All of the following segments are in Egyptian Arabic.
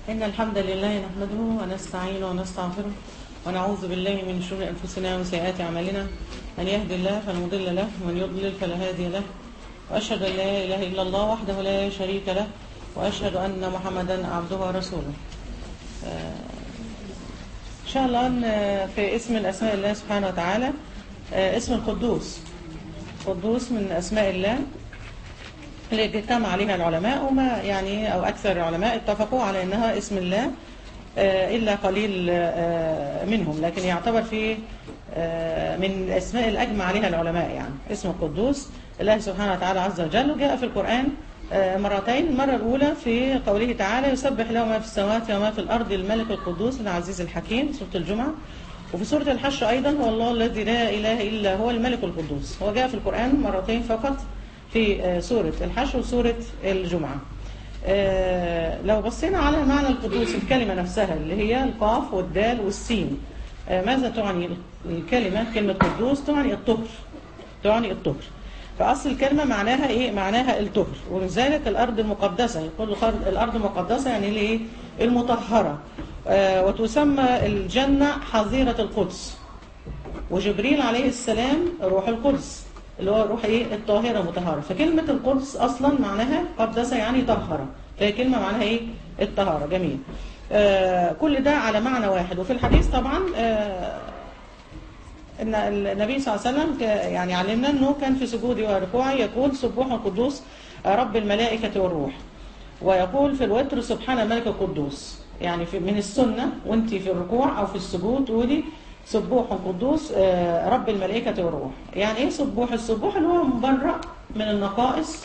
إن الحمد لله نحمده ونستعينه ونستغفره ونعوذ بالله من شرور أنفسنا ومن سيئات أعمالنا من يهد الله فلا مضل له ومن يضلل فلا هادي له وأشهد أن لا إله إلا الله وحده لا شريك له وأشهد أن محمدا عبده ورسوله آه، إن شاء الله ن- في اسم الأسماء الله سبحانه وتعالى آه، اسم القدوس قدوس من أسماء الله اللي اجتمع عليها العلماء وما يعني أو أكثر العلماء اتفقوا على أنها اسم الله آه، إلا قليل آه، منهم لكن يعتبر في آه، من الأسماء الأجمع عليها العلماء يعني اسم القدوس الله سبحانه وتعالى عز وجل وجاء في القرآن آه، مرتين المرة الأولى في قوله تعالى يسبح له ما في السماوات وما في الأرض الملك القدوس العزيز الحكيم سورة الجمعة وفي سورة الحشر أيضا هو الله الذي لا إله إلا هو الملك القدوس هو جاء في القرآن مرتين فقط في آه، سورة الحشر وسورة الجمعة آه، لو بصينا على معنى القدوس الكلمة نفسها اللي هي القاف والدال والسين آه، ماذا تعني الكلمة كلمة قدوس تعني الطهر تعني الطهر فأصل الكلمة معناها إيه؟ معناها الطهر ولذلك الأرض المقدسة يقول الأرض- الأرض المقدسة يعني الإيه؟ المطهرة آه، وتسمى الجنة حظيرة القدس وجبريل عليه السلام روح القدس اللي هو روح ايه الطاهره المطهره فكلمه القدس اصلا معناها قدس يعني طهره فهي كلمه معناها ايه الطهاره جميل آه كل ده على معنى واحد وفي الحديث طبعا آه ان النبي صلى الله عليه وسلم ك- يعني علمنا انه كان في سجوده وركوعه يقول سبوح القدوس رب الملائكه والروح ويقول في الوتر سبحان الملك القدوس يعني في من السنه وانت في الركوع او في السجود تقولي سبوح قدوس آه، رب الملائكه والروح يعني ايه سبوح السبوح اللي هو مبرأ من النقائص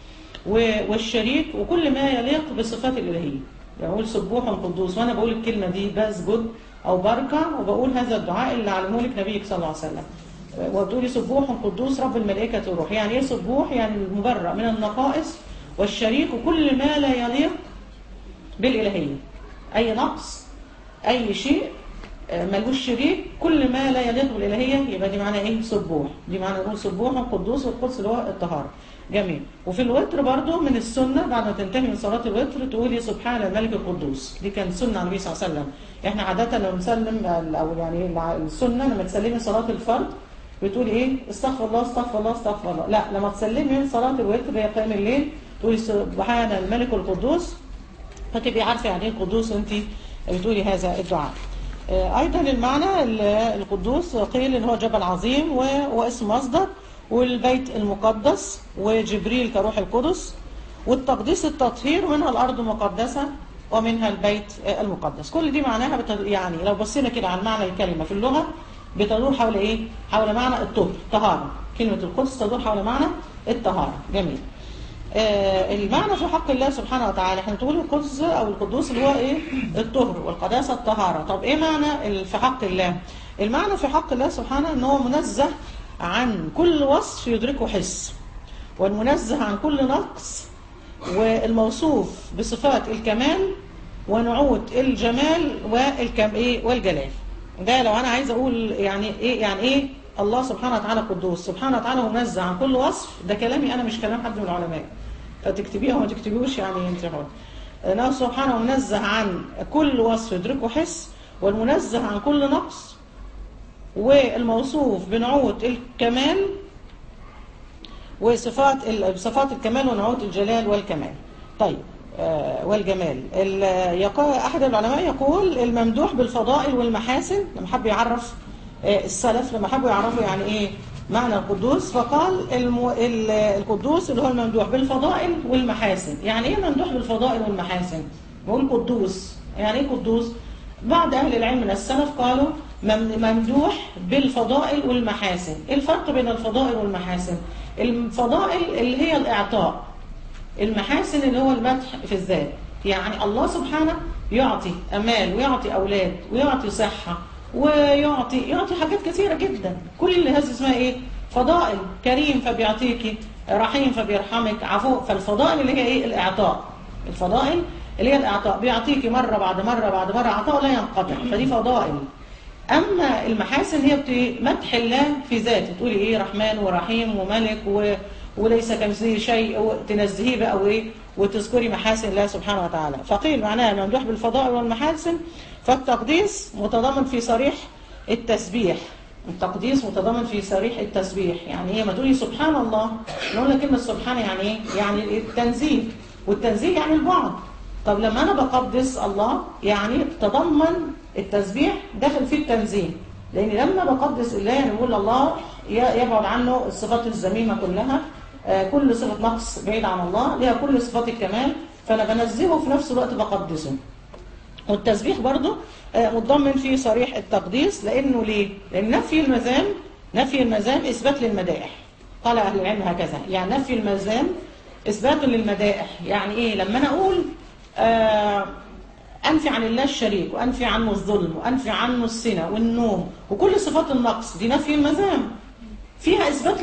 و- والشريك وكل ما يليق بالصفات الإلهية بقول سبوح قدوس وأنا بقول الكلمة دي بسجد أو بركة وبقول هذا الدعاء اللي علمه لك نبيك صلى الله عليه وسلم وتقولي سبوح قدوس رب الملائكة والروح يعني إيه سبوح يعني المبرأ من النقائص والشريك وكل ما لا يليق بالإلهية أي نقص أي شيء آه، ملوش شريك كل ما لا يليق بالإلهية يبقى دي معنى إيه سبوح دي معنى نقول سبوح قدوس والقدس اللي هو الطهارة جميل وفي الوتر برضو من السنة بعد ما تنتهي من صلاة الوتر تقولي سبحان الملك القدوس دي كانت سنة على النبي صلى الله عليه وسلم احنا عادة لما نسلم أو يعني الع- السنة لما تسلمي صلاة الفرض بتقولي ايه استغفر الله استغفر الله استغفر الله لا لما تسلمي من صلاة الوتر هي قيام الليل تقولي سبحان الملك القدوس فتبقي عارفه يعني ايه القدوس وانت بتقولي هذا الدعاء. آه، ايضا المعنى ال- القدوس قيل ان هو جبل عظيم و- واسم مصدر والبيت المقدس وجبريل كروح القدس والتقديس التطهير ومنها الارض المقدسه ومنها البيت آه، المقدس كل دي معناها بت... يعني لو بصينا كده على معنى الكلمه في اللغه بتدور حول ايه حول معنى الطهر طهاره كلمه القدس تدور حول معنى الطهاره جميل آه، المعنى في حق الله سبحانه وتعالى احنا بنقول القدس او القدوس اللي هو ايه الطهر والقداسه الطهاره طب ايه معنى ال- في حق الله المعنى في حق الله سبحانه ان هو منزه عن كل وصف يدركه حس والمنزه عن كل نقص والموصوف بصفات الكمال ونعوت الجمال والكم ايه والجلال ده لو انا عايزه اقول يعني ايه يعني ايه الله سبحانه وتعالى قدوس سبحانه وتعالى منزه عن كل وصف ده كلامي انا مش كلام حد من العلماء فتكتبيه وما تكتبيهوش يعني انت حر انه سبحانه منزه عن كل وصف يدركه حس والمنزه عن كل نقص والموصوف بنعوت الكمال وصفات ال- صفات الكمال ونعوت الجلال والكمال طيب آه، والجمال ال- يقا- احد العلماء يقول الممدوح بالفضائل والمحاسن لما حب يعرف آه، السلف لما حبوا يعرفوا يعني ايه معنى القدوس فقال الم... ال- القدوس اللي هو الممدوح بالفضائل والمحاسن يعني ايه ممدوح بالفضائل والمحاسن بقول قدوس يعني ايه قدوس بعض أهل العلم من السلف قالوا مم- ممدوح بالفضائل والمحاسن إيه الفرق بين الفضائل والمحاسن الفضائل اللي هي الإعطاء المحاسن اللي هو المدح في الذات يعني الله سبحانه يعطي أمال ويعطي أولاد ويعطي صحة ويعطي يعطي حاجات كثيرة جدا كل اللي هذه اسمها إيه فضائل كريم فبيعطيكي رحيم فبيرحمك عفو فالفضائل اللي هي إيه الإعطاء الفضائل اللي هي الإعطاء بيعطيكي مرة بعد مرة بعد مرة عطاء لا ينقطع فدي فضائل أما المحاسن هي بت- مدح الله في ذاته تقولي إيه رحمن ورحيم وملك و... وليس كمثله شيء تنزهيه بقى وايه وتذكري محاسن الله سبحانه وتعالى فقيل معناها ممدوح بالفضائل والمحاسن فالتقديس متضمن في صريح التسبيح التقديس متضمن في صريح التسبيح يعني هي ما تقولي سبحان الله نقول لك كلمه سبحان يعني ايه يعني التنزيه والتنزيه يعني البعد طب لما انا بقدس الله يعني تضمن التسبيح داخل فيه التنزيه لان لما بقدس الله يعني بقول الله يبعد عنه الصفات الذميمه كلها كل صفه نقص بعيد عن الله ليها كل صفات الكمال فانا بنزهه في نفس الوقت بقدسه والتسبيح برضه متضمن في صريح التقديس لانه ليه لان نفي المزام نفي المزام اثبات للمدائح قال اهل العلم هكذا يعني نفي المزام اثبات للمدائح يعني ايه لما انا اقول آه انفي عن الله الشريك وانفي عنه الظلم وانفي عنه السنة والنوم وكل صفات النقص دي نفي المزام فيها اثبات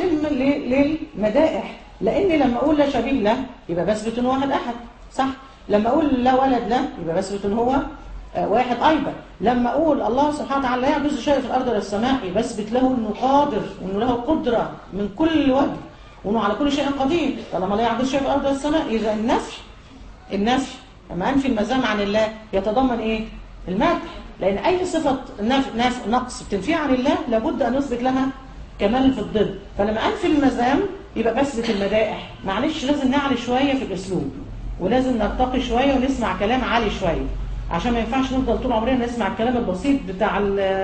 للمدائح لان لما اقول لا شبيه له يبقى بثبت ان واحد احد صح لما اقول لا ولد له يبقى بثبت ان هو واحد ايضا لما اقول الله سبحانه وتعالى لا يعجز شيء في الارض ولا السماء يبقى بثبت له انه قادر وانه له قدره من كل وجه وانه على كل شيء قدير طالما لا يعجز شيء في الارض ولا السماء اذا النفي النفي لما انفي المزام عن الله يتضمن ايه المدح لان اي صفه نف... نف... نقص بتنفيها عن الله لابد ان يثبت لها كمال في الضد فلما انفي المزام يبقى بثبت المدائح معلش لازم نعلي شويه في الاسلوب ولازم نرتقي شويه ونسمع كلام عالي شويه عشان ما ينفعش نفضل طول عمرنا نسمع الكلام البسيط بتاع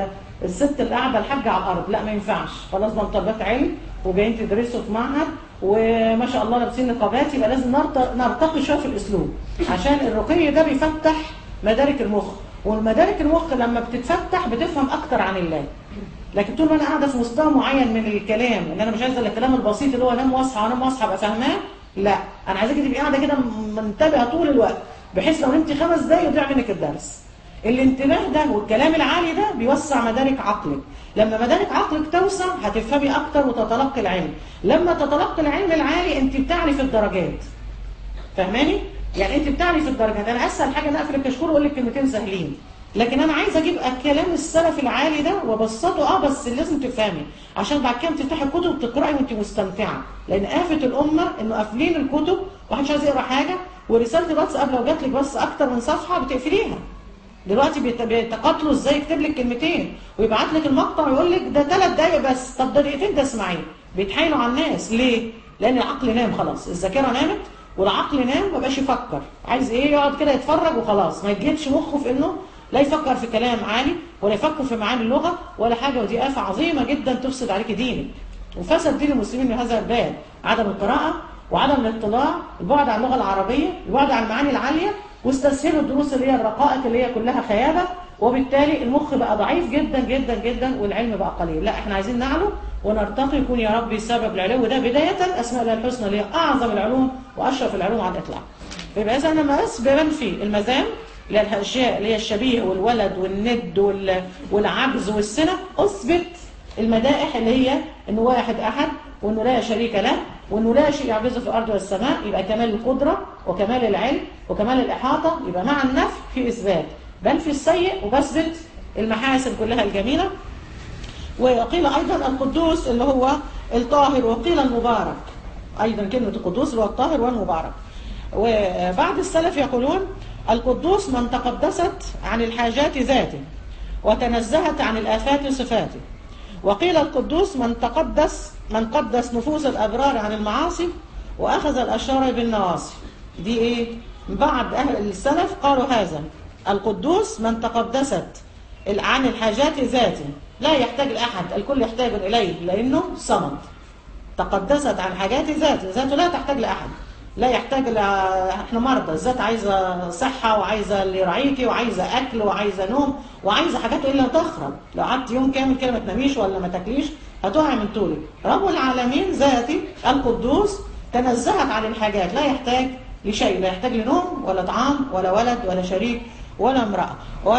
الست اللي قاعده الحاجه على الارض لا ما ينفعش خلاص ما طلبات علم وجايين تدرسوا في معهد وما شاء الله لابسين نقابات يبقى لازم نرتقي شويه في الاسلوب عشان الرقي ده بيفتح مدارك المخ والمدارك المخ لما بتتفتح بتفهم اكتر عن الله لكن طول ما انا قاعده في مستوى معين من الكلام ان انا مش عايزه الكلام البسيط اللي هو انام واصحى وانام واصحى ابقى فاهماه لا انا عايزاكي تبقي قاعده كده منتبهه طول الوقت بحيث لو نمتي خمس دقايق يضيع منك الدرس الانتباه ده والكلام العالي ده بيوسع مدارك عقلك لما مدارك عقلك توسع هتفهمي اكتر وتتلقي العلم لما تتلقي العلم العالي انت بتعرفي الدرجات فاهماني يعني انت بتعرفي الدرجات انا اسهل حاجه نقفل الكشكول واقول لك كلمتين سهلين لكن انا عايزه اجيب كلام السلف العالي ده وابسطه اه بس لازم تفهمي عشان بعد كده تفتحي الكتب وتقراي وانت مستمتعه لان آفة الامه انه قافلين الكتب ومحدش عايز يقرا حاجه ورساله الواتساب لو جات لك بس اكتر من صفحه بتقفليها دلوقتي بيتقاتلوا ازاي يكتب لك كلمتين ويبعت لك المقطع ويقول لك ده ثلاث دقايق بس طب ده دقيقتين تسمعيه بيتحايلوا على الناس ليه؟ لان العقل نام خلاص الذاكره نامت والعقل نام ما بقاش يفكر عايز ايه يقعد كده يتفرج وخلاص ما يجيبش مخه في انه لا يفكر في كلام عالي ولا يفكر في معاني اللغه ولا حاجه ودي آفة عظيمه جدا تفسد عليك دينك وفسد دين المسلمين من هذا الباب عدم القراءه وعدم الاطلاع البعد عن اللغه العربيه البعد عن المعاني العاليه واستسهلوا الدروس اللي هي الرقائق اللي هي كلها خيابه وبالتالي المخ بقى ضعيف جدا جدا جدا والعلم بقى قليل لا احنا عايزين نعلو ونرتقي يكون يا ربي سبب العلو ده بدايه اسماء الله الحسنى اللي هي اعظم العلوم واشرف العلوم على الاطلاق فيبقى اذا انا بس بنفي المزام اللي هي الاشياء اللي هي الشبيه والولد والند والعجز والسنه اثبت المدائح اللي هي انه واحد احد وانه لا شريك له وانه لا شيء يعجزه في الارض والسماء يبقى كمال القدره وكمال العلم وكمال الاحاطه يبقى مع النفي في اثبات بنفي السيء وبثبت المحاسن كلها الجميله وقيل ايضا القدوس اللي هو الطاهر وقيل المبارك ايضا كلمه القدوس اللي هو الطاهر والمبارك وبعض السلف يقولون القدوس من تقدست عن الحاجات ذاته وتنزهت عن الآفات صفاته وقيل القدوس من تقدس من قدس نفوس الأبرار عن المعاصي وأخذ الأشرار بالنواصي دي إيه؟ بعض أهل السلف قالوا هذا القدوس من تقدست عن الحاجات ذاته لا يحتاج لأحد الكل يحتاج إليه لأنه صمد تقدست عن حاجات ذاته ذاته لا تحتاج لأحد لا يحتاج ل... احنا مرضى الذات عايزه صحه وعايزه اللي يراعيكي وعايزه اكل وعايزه نوم وعايزه حاجات الا تخرب لو قعدت يوم كامل كده ما تناميش ولا ما تاكليش هتقعي من طولك رب العالمين ذاتي القدوس تنزهت عن الحاجات لا يحتاج لشيء لا يحتاج لنوم ولا طعام ولا ولد ولا شريك ولا امراه و...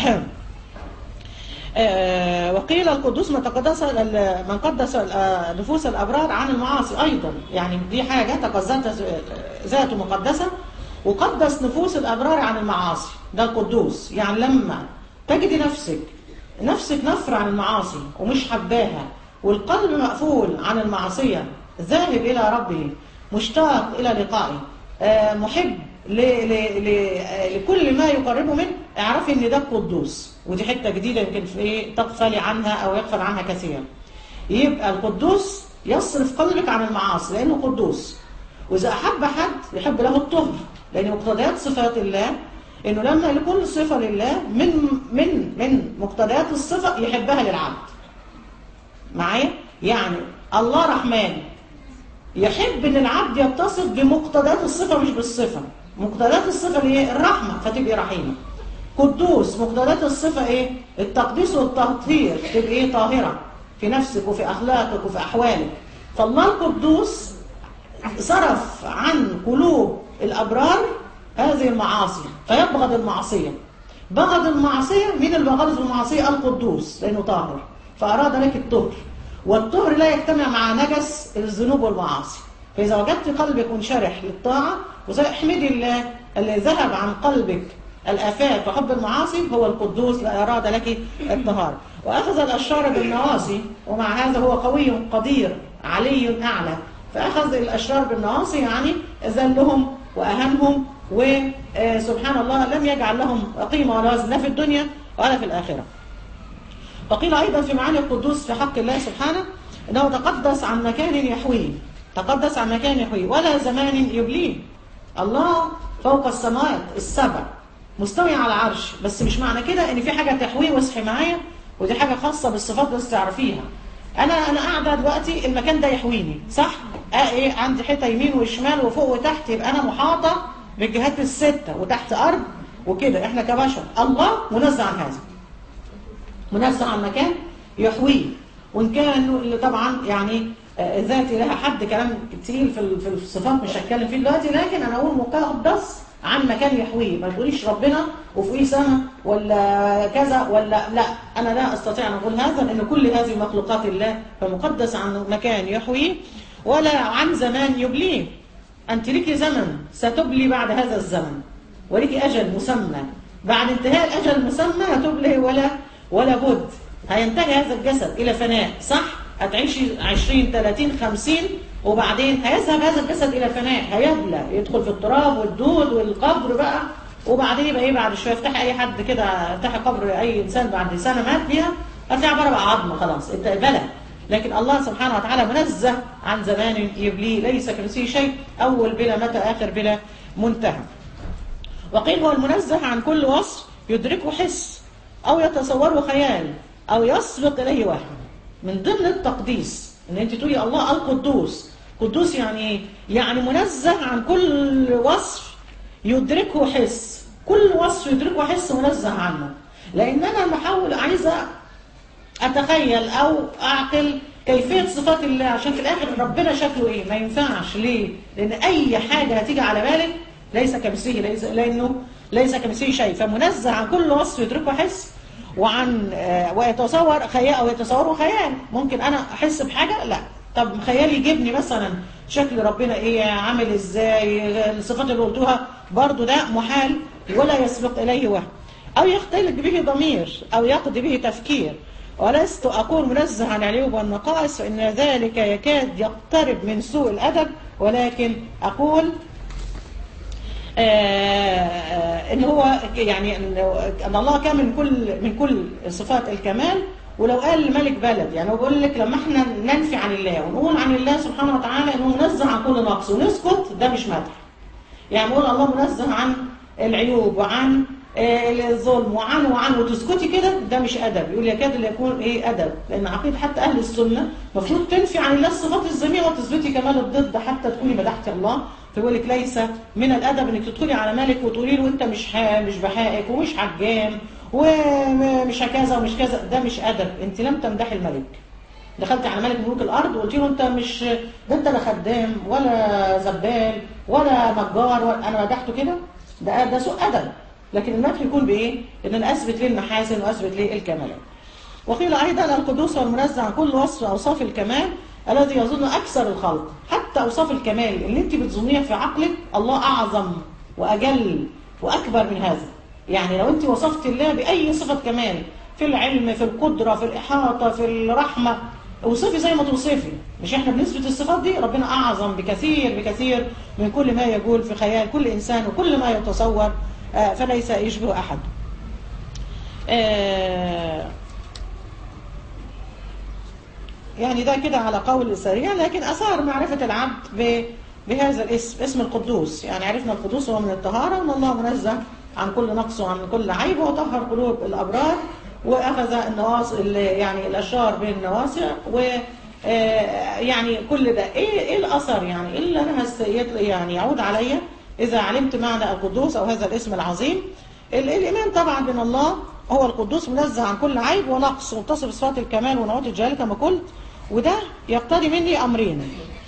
وقيل القدوس من تقدس من قدس نفوس الابرار عن المعاصي ايضا يعني دي حاجه تقدست ذاته مقدسه وقدس نفوس الابرار عن المعاصي ده القدوس يعني لما تجدي نفسك نفسك نفر عن المعاصي ومش حباها والقلب مقفول عن المعصيه ذاهب إلى ربه مشتاق إلى لقائه آه، محب ل ل ل آه، لكل ما يقربه منه اعرفي ان ده القدوس ودي حته جديده يمكن في ايه تغفلي عنها او يغفل عنها كثيرا يبقى القدوس يصرف قلبك عن المعاصي لانه قدوس واذا احب حد يحب له الطهر لان مقتضيات صفات الله انه لما لكل صفه لله من من من مقتضيات الصفه يحبها للعبد معايا يعني الله رحمن يحب ان العبد يتصف بمقتضيات الصفه مش بالصفه مقتضيات الصفه اللي هي الرحمه فتبقي رحيمه قدوس مقتضيات الصفه ايه التقديس والتطهير تبقي ايه طاهره في نفسك وفي اخلاقك وفي احوالك فالله القدوس صرف عن قلوب الابرار هذه المعاصي فيبغض المعصيه بغض المعصيه مين اللي بغض المعصيه القدوس لانه طاهر فاراد لك الطهر والطهر لا يجتمع مع نجس الذنوب والمعاصي فإذا وجدت قلبك منشرح للطاعة احمدي الله اللي ذهب عن قلبك الآفات وحب المعاصي هو القدوس لا أراد لك الطهارة وأخذ الأشرار بالنواصي ومع هذا هو قوي قدير علي أعلى فأخذ الأشرار بالنواصي يعني ذلهم وأهمهم وسبحان الله لم يجعل لهم قيمة ولا وزن لا في الدنيا ولا في الآخرة وقيل أيضا في معاني القدوس في حق الله سبحانه أنه تقدس عن مكان يحويه تقدس عن مكان يحويه ولا زمان يبليه الله فوق السماوات السبع مستوي على العرش بس مش معنى كده ان في حاجه تحويه واصحي معايا ودي حاجه خاصه بالصفات بس تعرفيها انا انا قاعده دلوقتي المكان ده يحويني صح آه ايه عندي حته يمين وشمال وفوق وتحت يبقى انا محاطه بالجهات السته وتحت ارض وكده احنا كبشر الله منزه عن هذا منزه عن مكان يحويه وان كان طبعا يعني ذاتي لها حد كلام كتير في في الصفات مش هتكلم فيه دلوقتي لكن انا اقول مقدس عن مكان يحويه ما تقوليش ربنا وفوقيه سماء ولا كذا ولا لا انا لا استطيع ان اقول هذا لان كل هذه مخلوقات الله فمقدس عن مكان يحويه ولا عن زمان يبليه انت لك زمن ستبلي بعد هذا الزمن ولك اجل مسمى بعد انتهاء الاجل المسمى هتبلي ولا ولا بد هينتهي هذا الجسد الى فناء صح هتعيشي 20 30 50 وبعدين هيذهب هذا الجسد الى فناء هيبلى يدخل في التراب والدود والقبر بقى وبعدين يبقى ايه بعد شويه افتحي اي حد كده افتحي قبر اي انسان بعد سنه مات بيها هتلاقي عباره بقى عظمه خلاص انت بلى لكن الله سبحانه وتعالى منزه عن زمان يبليه ليس كمثله شيء اول بلا متى اخر بلا منتهى وقيل هو المنزه عن كل وصف يدركه حس او يتصوره خيال او يسبق اليه وهم من ضمن التقديس ان انت تقولي الله القدوس قدوس يعني ايه يعني منزه عن كل وصف يدركه حس كل وصف يدركه حس منزه عنه لان انا بحاول عايزه اتخيل او اعقل كيفيه صفات الله عشان في الاخر ربنا شكله ايه ما ينفعش ليه لان اي حاجه هتيجي على بالك ليس كمثله ليس لانه ليس كمثله شيء فمنزه عن كل وصف يدركه حس وعن ويتصور خيال او يتصوره خيال ممكن انا احس بحاجه لا طب خيالي يجيبني مثلا شكل ربنا ايه عامل ازاي الصفات اللي قلتوها برضو ده محال ولا يسبق اليه وهم او يختلط به ضمير او يقضي به تفكير ولست اقول منزه عن العيوب والنقائص فان ذلك يكاد يقترب من سوء الادب ولكن اقول آه ان هو يعني ان الله كامل من كل من كل صفات الكمال ولو قال الملك بلد يعني هو بيقول لك لما احنا ننفي عن الله ونقول عن الله سبحانه وتعالى انه منزه عن كل نقص ونسكت ده مش مدح يعني نقول الله منزه عن العيوب وعن الظلم وعن وعن وتسكتي كده ده مش ادب يقول يكاد لا يكون ايه ادب لان عقيده حتى اهل السنه المفروض تنفي عن الله الصفات الذميمه وتثبتي كمال الضد حتى تكوني مدحتي الله فيقول لك ليس من الادب انك تدخلي على مالك وتقولي له انت مش مش بحقك ومش حجام ومش هكذا ومش كذا ده مش ادب انت لم تمدحي الملك دخلت على ملك ملوك الارض وقلت له انت مش ده انت لا خدام ولا زبال ولا نجار ولا انا مدحته كده ده ده سوء ادب لكن المدح يكون بايه؟ ان انا اثبت ليه المحاسن واثبت ليه الكمالات. وقيل ايضا القدوس والمنزه عن كل وصف اوصاف الكمال الذي يظن اكثر الخلق حتى اوصاف الكمال اللي انت بتظنيها في عقلك الله اعظم واجل واكبر من هذا. يعني لو انت وصفت الله باي صفه كمال في العلم في القدره في الاحاطه في الرحمه اوصفي زي ما توصفي مش احنا بنثبت الصفات دي ربنا اعظم بكثير بكثير من كل ما يقول في خيال كل انسان وكل ما يتصور آه، فليس يشبه احد آه، يعني ده كده على قول سريع لكن اثار معرفه العبد ب- بهذا الاسم اسم القدوس يعني عرفنا القدوس هو من الطهاره وان الله منزه عن كل نقص وعن كل عيب وطهر قلوب الابرار واخذ النواصي يعني الاشرار بالنواصي و آه، يعني كل ده ايه ايه الاثر يعني ايه اللي انا هست- يعني يعود عليا اذا علمت معنى القدوس او هذا الاسم العظيم ال- الايمان طبعا بان الله هو القدوس منزه عن كل عيب ونقص ومتصف بصفات الكمال ونعوت الجلال كما قلت وده يقتضي مني امرين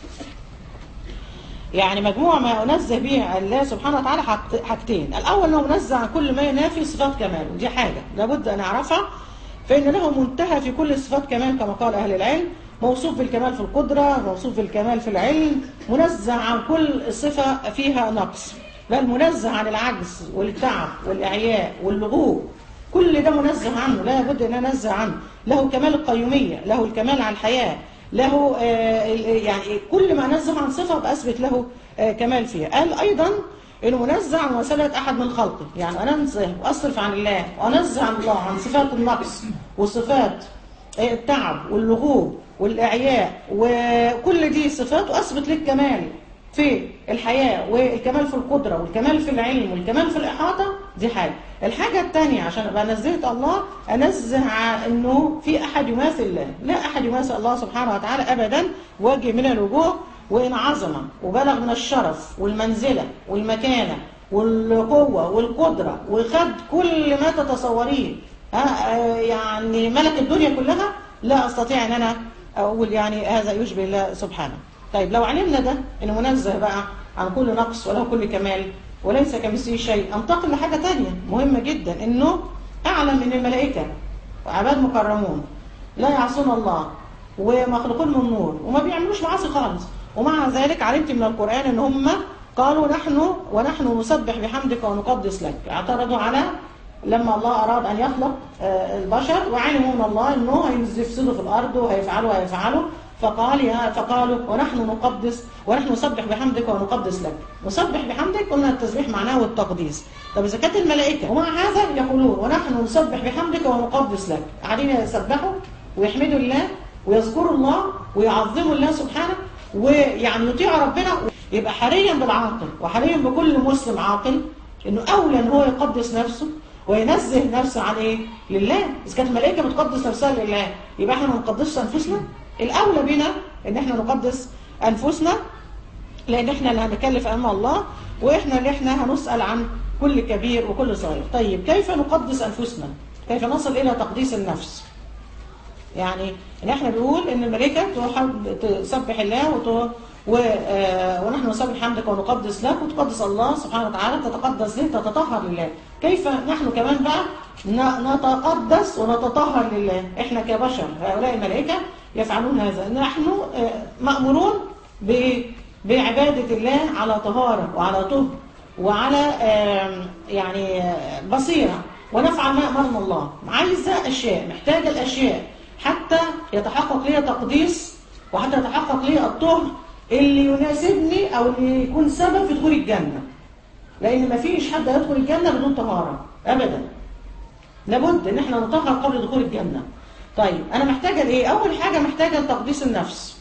يعني مجموع ما أنزه به الله سبحانه وتعالى حاجت- حاجتين الأول أنه منزه عن كل ما ينافي صفات كمال ودي حاجة لابد أن أعرفها فإن له منتهى في كل صفات كمال كما قال أهل العلم موصوف بالكمال في القدرة موصوف بالكمال في العلم منزه عن كل صفة فيها نقص بل منزه عن العجز والتعب والإعياء واللغوب كل ده منزه عنه لا بد ان انزه عنه له كمال القيوميه له الكمال على الحياه له آه، ال- يعني كل ما نزه عن صفه باثبت له آه، كمال فيها قال ايضا انه منزه عن مساله احد من خلقه يعني انزه واصرف عن الله وانزه عن الله عن صفات النقص وصفات آه، التعب واللغوب والاعياء وكل دي صفات واثبت لك كمال في الحياة والكمال في القدرة والكمال في العلم والكمال في الإحاطة دي حاجة الحاجة الثانية عشان أبقى نزهت الله أنزه عن أنه في أحد يماثل الله لا أحد يماثل الله سبحانه وتعالى أبدا وجه من الوجوه وإن عظم وبلغ من الشرف والمنزلة والمكانة والقوة والقدرة وخد كل ما تتصوريه ها، آه، يعني ملك الدنيا كلها لا أستطيع أن أنا أقول يعني هذا يشبه الله سبحانه طيب لو علمنا ده انه منزه بقى عن كل نقص وله كل كمال وليس كمثله شيء انتقل لحاجه تانية مهمه جدا انه اعلى من الملائكه وعباد مكرمون لا يعصون الله ومخلوقون من نور وما بيعملوش معاصي خالص ومع ذلك علمت من القران ان هم قالوا نحن ونحن نسبح بحمدك ونقدس لك اعترضوا على لما الله أراد أن يخلق آه، البشر وعلموا من الله أنه هيفسدوا في الأرض وهيفعلوا وهيفعلوا فقال يا فقالوا ونحن نقدس ونحن نسبح بحمدك ونقدس لك نسبح بحمدك قلنا التسبيح معناه التقديس طب إذا كانت الملائكة ومع هذا يقولون ونحن نسبح بحمدك ونقدس لك قاعدين يسبحوا ويحمدوا الله ويذكروا الله ويعظموا الله سبحانه ويعني يطيعوا ربنا يبقى حريا بالعاقل وحريا بكل مسلم عاقل انه اولى ان هو يقدس نفسه وينزه نفسه عن ايه؟ لله، اذا كانت الملائكه بتقدس نفسها لله، يبقى احنا ما نقدسش انفسنا؟ الاولى بنا ان احنا نقدس انفسنا لان احنا اللي هنكلف امام الله واحنا اللي احنا هنسال عن كل كبير وكل صغير. طيب كيف نقدس انفسنا؟ كيف نصل الى تقديس النفس؟ يعني ان احنا بنقول ان الملائكه تحب تسبح الله وت... و... آه، ونحن نسبح حمدك ونقدس لك وتقدس الله سبحانه وتعالى تتقدس له تتطهر لله كيف نحن كمان بقى ن- نتقدس ونتطهر لله احنا كبشر هؤلاء الملائكه يفعلون هذا نحن آه، مامورون ب... بعباده الله على طهاره وعلى طهر وعلى آم، يعني آه، بصيره ونفعل ما امرنا الله عايزه اشياء محتاجه الاشياء حتى يتحقق لي تقديس وحتى يتحقق لي الطهر اللي يناسبني او اللي يكون سبب في دخول الجنه لان ما فيش حد يدخل الجنه بدون طهاره ابدا لابد ان احنا نطهر قبل دخول الجنه طيب انا محتاجه لايه اول حاجه محتاجه لتقديس النفس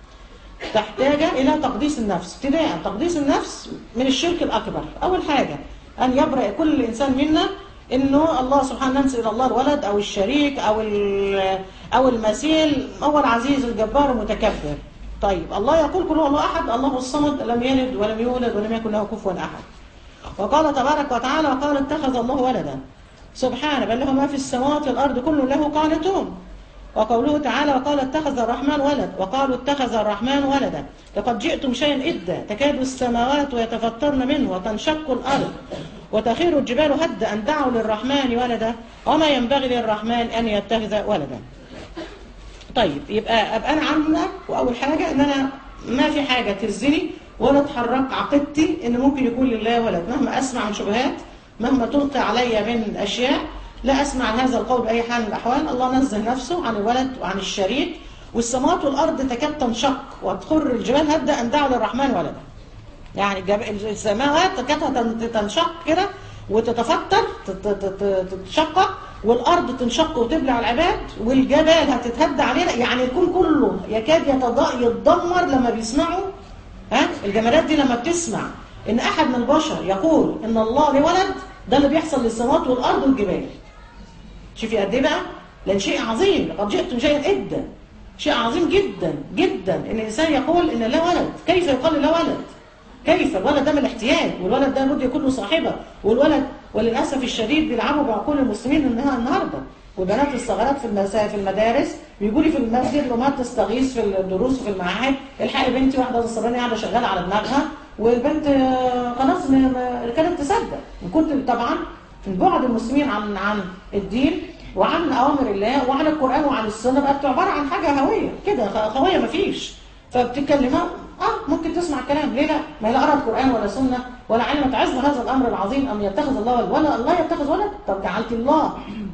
تحتاج الى تقديس النفس ابتداء تقديس النفس من الشرك الاكبر اول حاجه ان يبرأ كل انسان منا انه الله سبحانه ننسى الى الله الولد او الشريك او ال- او المثيل هو العزيز الجبار المتكبر طيب الله يقول كل هو الله احد الله الصمد لم يلد ولم يولد ولم يكن له كفوا احد وقال تبارك وتعالى وقال اتخذ الله ولدا سبحانه بل له ما في السماوات والارض كل له قانتون وقوله تعالى وقال اتخذ الرحمن ولد وقالوا اتخذ الرحمن ولدا لقد جئتم شيئا إدا تكاد السماوات يتفطرن منه وتنشق الأرض وتخير الجبال هدا أن دعوا للرحمن ولدا وما ينبغي للرحمن أن يتخذ ولدا طيب يبقى ابقى انا عامله واول حاجه ان انا ما في حاجه تهزني ولا تحرك عقيدتي ان ممكن يكون لله ولد مهما اسمع من شبهات مهما تلقي علي من اشياء لا اسمع عن هذا القول باي حال من الاحوال الله نزه نفسه عن الولد وعن الشريك والسماوات والارض تكاد تنشق وتخر الجبال هدا ان دعوا للرحمن ولدا يعني الجب- السماوات تكاد تن- تنشق كده وتتفتر تت- تت- تتشقق والارض تنشق وتبلع العباد والجبال هتتهد علينا يعني الكون كله يكاد يتض- يتدمر لما بيسمعوا ها الجمادات دي لما بتسمع ان احد من البشر يقول ان الله له ولد ده اللي بيحصل للسماوات والارض والجبال شوفي قد ايه بقى لان شيء عظيم لقد جئتم شيئا ادا شيء عظيم جدا جدا ان الانسان يقول ان لا ولد كيف يقال لا ولد كيف الولد ده من الاحتياج والولد ده لابد يكون له صاحبه والولد وللاسف الشديد بيلعبوا بعقول المسلمين النها- النهارده والبنات الصغيرات في المسا في المدارس بيجوا لي في المسجد الامهات تستغيث في الدروس وفي المعاهد الحقي بنتي واحده الصبيانيه قاعده شغاله على دماغها والبنت آه، خلاص م- م- كانت تصدق وكنت طبعا بعد المسلمين عن عن الدين وعن اوامر الله وعن القران وعن السنه بقت عباره عن حاجه هويه كده خ- هويه مفيش فبتتكلمها اه ممكن تسمع الكلام ليه لا ما لا قرأت قران ولا سنه ولا علمت عزم هذا الامر العظيم ام يتخذ الله ولد ولا الله يتخذ ولد طب جعلت الله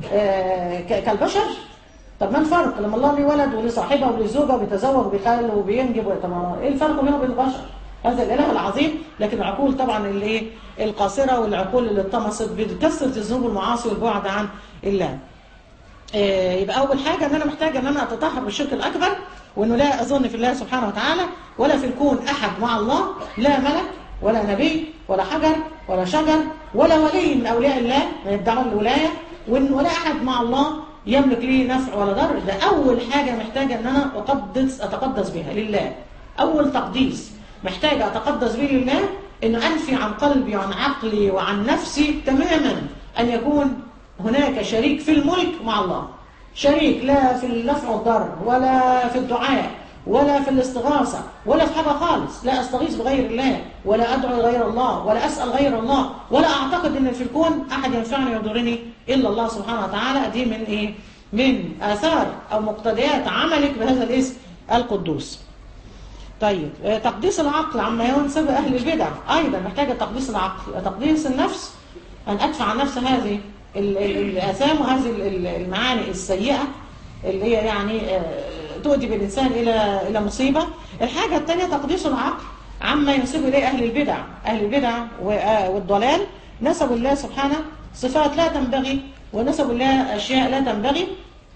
آه ك- كالبشر طب ما الفرق لما الله ليه ولد وليه صاحبه وليه زوجه وبيتزوج وبيخلل وبينجب طب ما ايه الفرق بينه وبين البشر هذا الاله العظيم لكن العقول طبعا اللي ايه القاصره والعقول اللي اتطمست بكثره الذنوب والمعاصي والبعد عن الله آه، يبقى اول حاجه ان انا محتاجه ان انا اتطهر من الشرك الاكبر وانه لا اظن في الله سبحانه وتعالى ولا في الكون احد مع الله لا ملك ولا نبي ولا حجر ولا شجر ولا ولي من اولياء الله من يدعون الولايه وان ولا احد مع الله يملك لي نفع ولا ضر ده اول حاجه محتاجه ان انا اقدس اتقدس بها لله اول تقديس محتاجه اتقدس به لله انه انفي عن قلبي وعن عقلي وعن نفسي تماما ان يكون هناك شريك في الملك مع الله شريك لا في النفع والضر ولا في الدعاء ولا في الاستغاثة ولا في حاجة خالص لا أستغيث بغير الله ولا أدعو غير الله ولا أسأل غير الله ولا أعتقد أن في الكون أحد ينفعني ويضرني إلا الله سبحانه وتعالى دي من إيه؟ من آثار أو مقتضيات عملك بهذا الاسم القدوس طيب آه، تقديس العقل عما ينسب أهل البدع أيضا محتاجة تقديس العقل تقديس النفس أن أدفع عن نفس هذه ال- ال- الآثام وهذه ال- ال- المعاني السيئة اللي هي يعني آه، تؤدي بالإنسان إلى إلى مصيبة الحاجة الثانية تقديس العقل عما ينسب إليه أهل البدع أهل البدع و- آه، والضلال نسبوا الله سبحانه صفات لا تنبغي ونسبوا الله أشياء لا تنبغي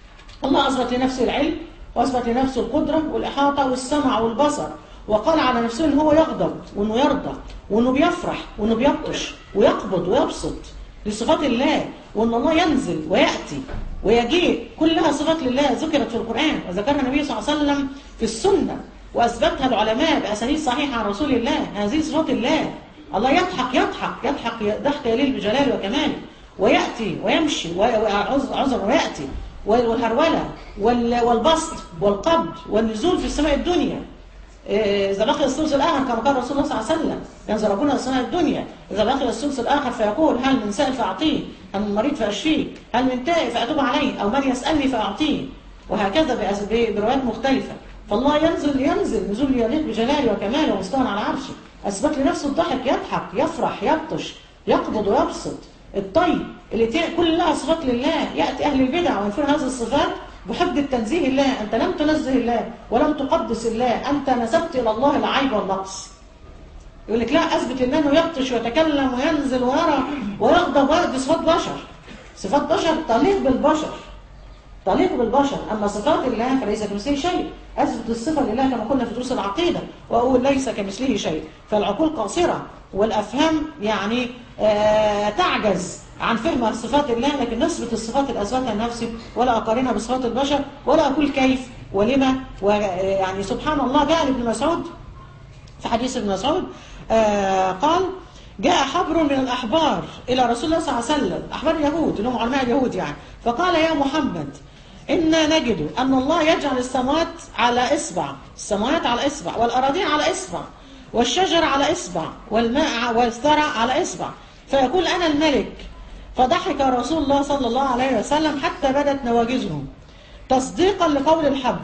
الله أثبت لنفسه العلم وأثبت لنفسه القدرة والإحاطة والسمع والبصر وقال على نفسه إن هو يغضب وإنه يرضى وإنه بيفرح وإنه بيبطش ويقبض ويبسط لصفات الله وإن الله ينزل ويأتي ويجيء كلها صفات لله ذكرت في القرآن وذكرها النبي صلى الله عليه وسلم في السنة وأثبتها العلماء بأسانيد صحيحة عن رسول الله هذه صفات الله الله يضحك يضحك يضحك ضحك يليل بجلاله وكماله ويأتي ويمشي وعذر ويأتي والهرولة وال- والبسط والقبض والنزول في السماء الدنيا إيه، إذا بقي الثلث الآخر كما قال رسول الله صلى الله عليه وسلم ينزل ربنا السماء الدنيا إذا بقي الثلث الآخر فيقول هل من سائل فأعطيه هل من مريض فأشفيه هل من تائب فأتوب عليه أو من يسألني فأعطيه وهكذا بأس- ب- بروايات مختلفة فالله ينزل ينزل نزول يليق بجلاله وكماله ومستوى على عرشه أثبت لنفسه الضحك يضحك يفرح يبطش يقبض ويبسط الطيب اللي ت- كلها صفات لله يأتي أهل البدع وينفون هذه الصفات بحجة تنزيه الله أنت لم تنزه الله ولم تقدس الله أنت نسبت إلى الله العيب والنقص يقول لك لا أثبت لله أنه يبطش ويتكلم وينزل ويرى ويغضب ويأتي صفات بشر صفات بشر تليق بالبشر تليق بالبشر أما صفات الله فليس كمثله شيء أثبت الصفة لله كما قلنا في دروس العقيدة وأقول ليس كمثله شيء فالعقول قاصرة والأفهام يعني آه تعجز عن فهم صفات الله لكن نثبت الصفات اللي أثبتها لنفسي ولا أقارنها بصفات البشر ولا أقول كيف ولما ويعني سبحان الله جاء لابن مسعود في حديث ابن مسعود آه قال جاء حبر من الأحبار إلى رسول الله صلى الله عليه وسلم أحبار اليهود اللي هم علماء اليهود يعني فقال يا محمد إنا نجد أن الله يجعل السماوات على إصبع السماوات على إصبع والأراضين على إصبع والشجر على إصبع والماء والثرى على إصبع فيقول أنا الملك فضحك رسول الله صلى الله عليه وسلم حتى بدت نواجذه تصديقا لقول الحبر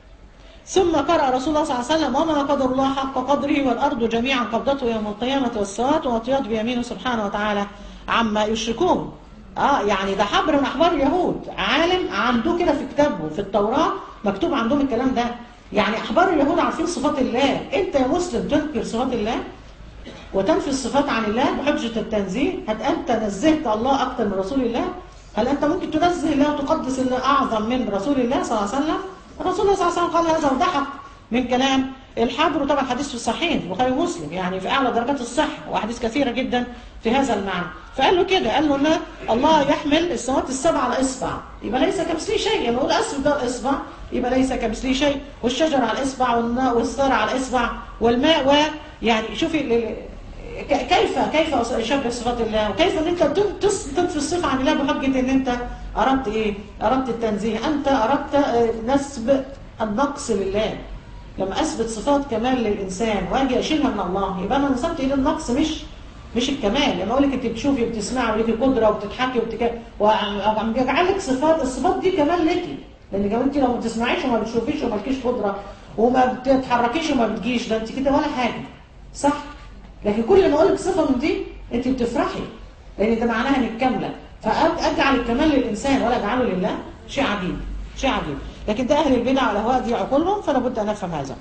ثم قرأ رسول الله صلى الله عليه وسلم وما قدر الله حق قدره والأرض جميعا قبضته يوم القيامة والسماوات وأطيات بيمينه سبحانه وتعالى عما يشركون اه يعني ده حبر من أحبار اليهود عالم عنده كده في كتابه في التوراة مكتوب عندهم الكلام ده يعني احبار اليهود عارفين صفات الله انت يا مسلم تنكر صفات الله وتنفي الصفات عن الله بحجة التنزيه هل أنت نزهت الله أكثر من رسول الله هل أنت ممكن تنزه الله وتقدس الله أعظم من رسول الله صلى الله عليه وسلم الرسول صلى الله عليه وسلم قال هذا وضحك من كلام الحبر وطبعا حديث في الصحيح البخاري ومسلم يعني في أعلى درجات الصحة وأحاديث كثيرة جدا في هذا المعنى فقال له كده قال له إن الله يحمل السماوات السبع على إصبع يبقى ليس كمثله شيء يعني نقول أسف ده الإصبع يبقى ليس كمثله شيء والشجر على الإصبع والماء والثرى على الإصبع والماء ويعني شوفي كيف كيف يشبه صفات الله وكيف ان انت تنفي الصفه عن الله بحجه ان انت اردت ايه اردت التنزيه انت اردت نسب النقص لله لما اثبت صفات كمال للانسان واجي اشيلها من الله يبقى انا نسبت الى النقص مش مش الكمال لما اقول لك انت بتشوفي وبتسمعي وليكي قدره وبتضحكي وبتك وعم بيجعلك صفات الصفات دي كمال ليكي لان كمان انت لو ما بتسمعيش وما بتشوفيش وما لكيش قدره وما بتتحركيش وما بتجيش ده انت كده ولا حاجه صح لكن كل ما اقول لك صفه من دي انت بتفرحي لان ده معناها انك كامله فاجعل الكمال للانسان ولا اجعله لله شيء عجيب شيء عجيب لكن ده اهل البدع والاهواء دي عقولهم فلا بد ان نفهم هذا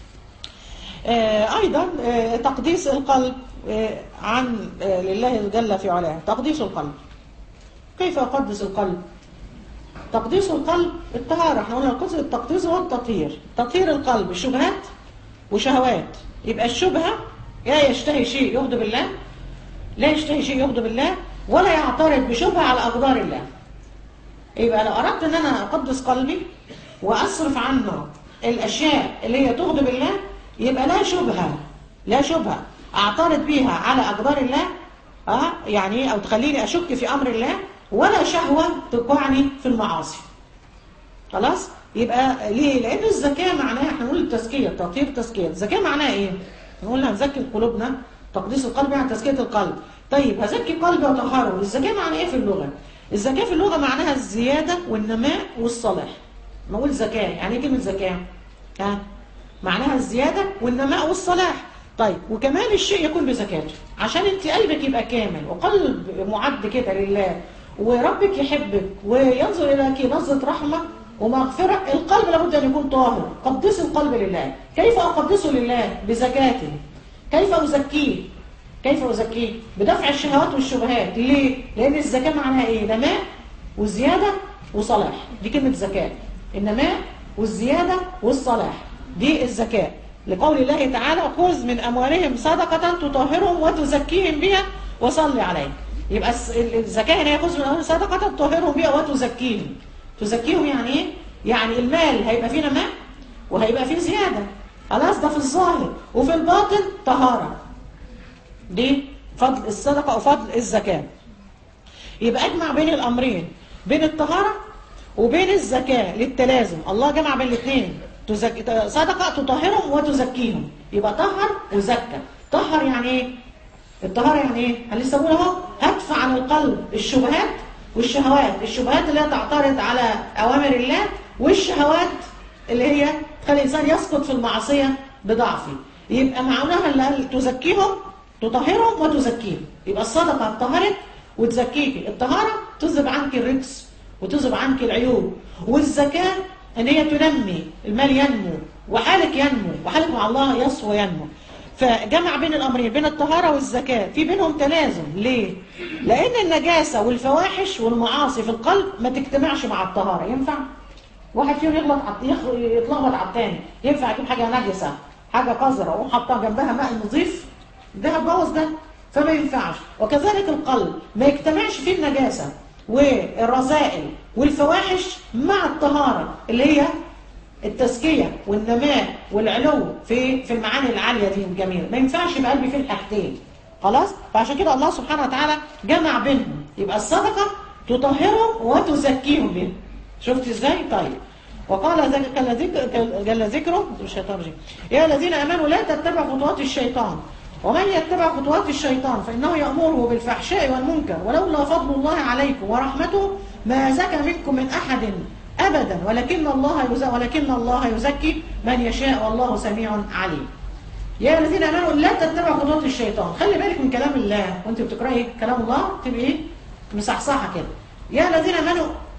آه ايضا آه تقديس القلب آه عن لله جل في علاه تقديس القلب كيف اقدس القلب تقديس القلب الطهاره احنا قلنا القدس التقديس هو التطهير تطهير القلب الشبهات وشهوات يبقى الشبهه لا يشتهي شيء يغضب الله لا يشتهي شيء يغضب الله ولا يعترض بشبهة على أقدار الله يبقى لو أردت أن أنا أقدس قلبي وأصرف عنه الأشياء اللي هي تغضب الله يبقى لا شبهة لا شبهة أعترض بيها على أقدار الله أه يعني أو تخليني أشك في أمر الله ولا شهوة تقعني في المعاصي خلاص يبقى ليه لأن الزكاة معناها احنا نقول التزكية تطهير التزكية الزكاة معناها ايه نقول هنزكي قلوبنا تقديس القلب يعني تزكية القلب طيب هزكي قلبي وطهره الزكاة معنى ايه في اللغة الزكاة في اللغة معناها الزيادة والنماء والصلاح نقول زكاة يعني ايه كلمة زكاة ها معناها الزيادة والنماء والصلاح طيب وكمان الشيء يكون بزكاته عشان انت قلبك يبقى كامل وقلب معد كده لله وربك يحبك وينظر اليك نظرة رحمة ومغفرة القلب لابد أن يكون طاهر قدس القلب لله كيف أقدسه لله بزكاته كيف أزكيه كيف أزكيه بدفع الشهوات والشبهات ليه لأن الزكاة معناها إيه نماء وزيادة وصلاح دي كلمة زكاة النماء والزيادة والصلاح دي الزكاة لقول الله تعالى خذ من أموالهم صدقة تطهرهم وتزكيهم بها وصلي عليهم يبقى الزكاة هنا يخذ من أموالهم صدقة تطهرهم بها وتزكيهم تزكيهم يعني ايه يعني المال هيبقى فيه نماء وهيبقى فيه زيادة خلاص ده في الظاهر وفي الباطن طهارة دي فضل الصدقة وفضل الزكاة يبقى اجمع بين الامرين بين الطهارة وبين الزكاة للتلازم الله جمع بين الاثنين تزك... صدقة تطهرهم وتزكيهم يبقى طهر وزكى طهر يعني ايه الطهارة يعني ايه انا لسه بقول اهو هدفع عن القلب الشبهات والشهوات الشبهات اللي هي تعترض على أوامر الله والشهوات اللي هي تخلي الإنسان يسقط في المعصية بضعفه يبقى معناها اللي قال تزكيهم تطهرهم وتزكيهم يبقى الصدقة طهرت وتزكيك الطهارة تذهب عنك الرجس وتذهب عنك العيوب والزكاة ان هي تنمي المال ينمو وحالك ينمو وحالك مع الله يصفو وينمو فجمع بين الأمرين بين الطهارة والزكاة في بينهم تلازم ليه؟ لأن النجاسة والفواحش والمعاصي في القلب ما تجتمعش مع الطهارة ينفع؟ واحد فيهم يغلط يتلخبط على الثاني ينفع يجيب حاجة نجسة حاجة قذرة ويقوم حاطها جنبها ماء نظيف ده هتبوظ ده فما ينفعش وكذلك القلب ما يجتمعش فيه النجاسة والرذائل والفواحش مع الطهارة اللي هي التزكية والنماء والعلو في في المعاني العالية دي الجميلة ما ينفعش يبقى قلبي فيه الحاجتين خلاص فعشان كده الله سبحانه وتعالى جمع بينهم يبقى الصدقة تطهرهم وتزكيهم بها شفت ازاي طيب وقال جل ذكره الشيطان الرجيم يا الذين امنوا لا تتبعوا خطوات الشيطان ومن يتبع خطوات الشيطان فإنه يأمره بالفحشاء والمنكر ولولا فضل الله عليكم ورحمته ما زكى منكم من أحد أبدا ولكن الله يزكي ولكن الله يزكي من يشاء والله سميع عليم يا الذين امنوا لا تتبعوا خطوات الشيطان خلي بالك من كلام الله وانت بتقراي كلام الله تبقي ايه مصحصحه كده يا الذين امنوا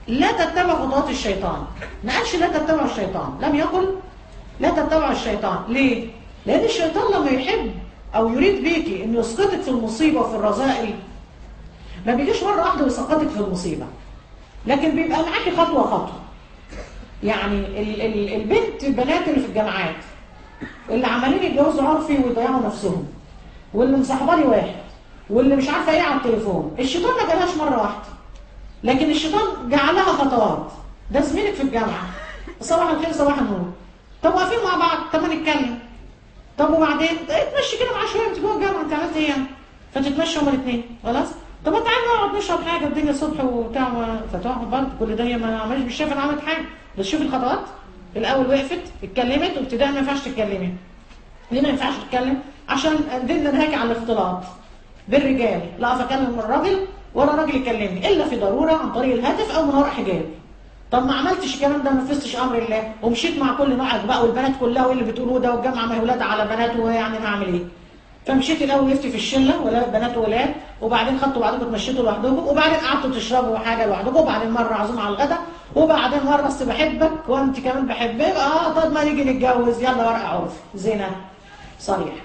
لا تتبع خطوات الشيطان ما قالش لا تتبع الشيطان لم يقل لا تتبع الشيطان ليه لان الشيطان لما يحب او يريد بيكي انه يسقطك في المصيبه وفي الرذائل ما بيجيش مره واحده ويسقطك في المصيبه لكن بيبقى معاكي خطوه خطوه يعني ال ال البنت البنات اللي في الجامعات اللي عمالين يتجوزوا عرفي ويضيعوا نفسهم واللي مصاحباني واحد واللي مش عارفه ايه على التليفون الشيطان ما جالهاش مره واحده لكن الشيطان جعلها خطوات ده زميلك في الجامعه صباح الخير صباح النور طب واقفين مع بعض طب ما نتكلم طب وبعدين اتمشي كده معاه شويه انت جوه الجامعه انت عملت ايه يعني فتتمشوا هما الاثنين خلاص طب ما تعالى نقعد نشرب حاجه الدنيا الصبح وبتاع فتقعد برضه كل ده هي ما عملش مش شايفه انا عملت حاجه بس شوفي الخطوات الاول وقفت اتكلمت وابتداء ما ينفعش تتكلمي ليه ما ينفعش تتكلم عشان ديننا نهاك على الاختلاط بالرجال لا اقف اكلم الراجل ولا راجل يكلمني الا في ضروره عن طريق الهاتف او من وراء حجاب طب ما عملتش الكلام ده ما نفذتش امر الله ومشيت مع كل نوعك بقى والبنات كلها واللي بتقولوه ده والجامعه ما هي ولاد على بنات ويعني نعمل ايه فمشيت الاول وقفت في الشله ولا بنات وولاد وبعدين خدتوا بعضكم اتمشيتوا لوحدكم وبعدين قعدتوا تشربوا حاجه لوحدكم وبعدين مره عزومه على الغدا وبعدين مره اصل بحبك وانت كمان بحبك اه طب ما نيجي نتجوز يلا ورقه عرف زنا صريح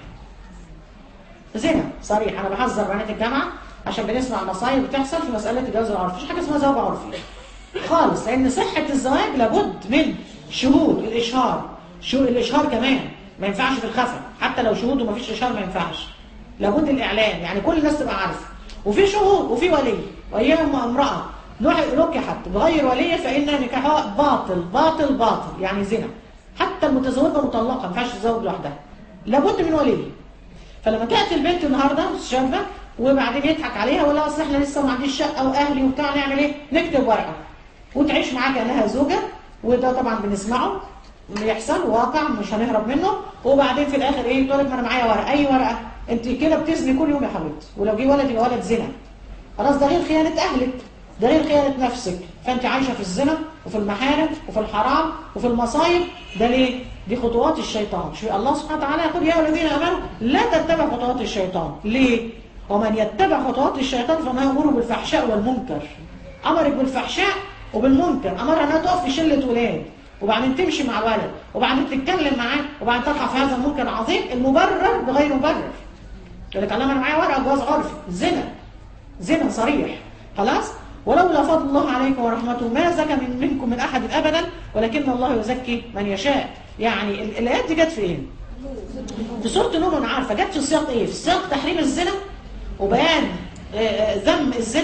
زنا صريح انا بحذر بنات الجامعه عشان بنسمع مصايب بتحصل في مساله الجواز العرفي مفيش حاجه اسمها زواج عرفي خالص لان صحه الزواج لابد من شهود الاشهار شو الاشهار كمان ما ينفعش في الخفا حتى لو شهود وما فيش اشهار ما ينفعش لابد الاعلان يعني كل الناس تبقى عارفه وفي شهود وفي ولي واياهم امراه نكحت بغير ولي فان نكاحها باطل باطل باطل يعني زنا حتى المتزوجه مطلقه ما ينفعش تتزوج لوحدها لابد من ولي فلما تاتي البنت النهارده شابه وبعدين يضحك عليها ولا اصل احنا لسه ما عنديش شقه واهلي وبتاع نعمل ايه نكتب ورقه وتعيش معاه كانها زوجه وده طبعا بنسمعه بيحصل واقع مش هنهرب منه وبعدين في الاخر ايه تقول لك ما انا معايا ورقه اي ورقه انت كده بتزني كل يوم يا حبيبتي ولو جه ولد يبقى ولد زنا خلاص ده غير خيانه اهلك ده غير خيانه نفسك فانت عايشه في الزنا وفي المحارم وفي الحرام وفي المصايب ده ليه دي خطوات الشيطان شو الله سبحانه وتعالى يقول يا الذين امنوا لا تتبعوا خطوات الشيطان ليه ومن يتبع خطوات الشيطان فما يامره بالفحشاء والمنكر امرك بالفحشاء وبالمنكر امرها انها تقف في شله ولاد وبعدين تمشي مع ولد وبعدين تتكلم معاه وبعدين تقع في هذا المنكر العظيم المبرر بغير مبرر يقول لك انا معايا ورقه جواز عرفي زنا زنا صريح خلاص ولولا فضل الله عليكم ورحمته ما زكى من منكم من احد ابدا ولكن الله يزكي من يشاء يعني الايات دي جت في ايه في سوره نور انا عارفه جت في سياق ايه في سياق تحريم الزنا وبيان ذم الزنا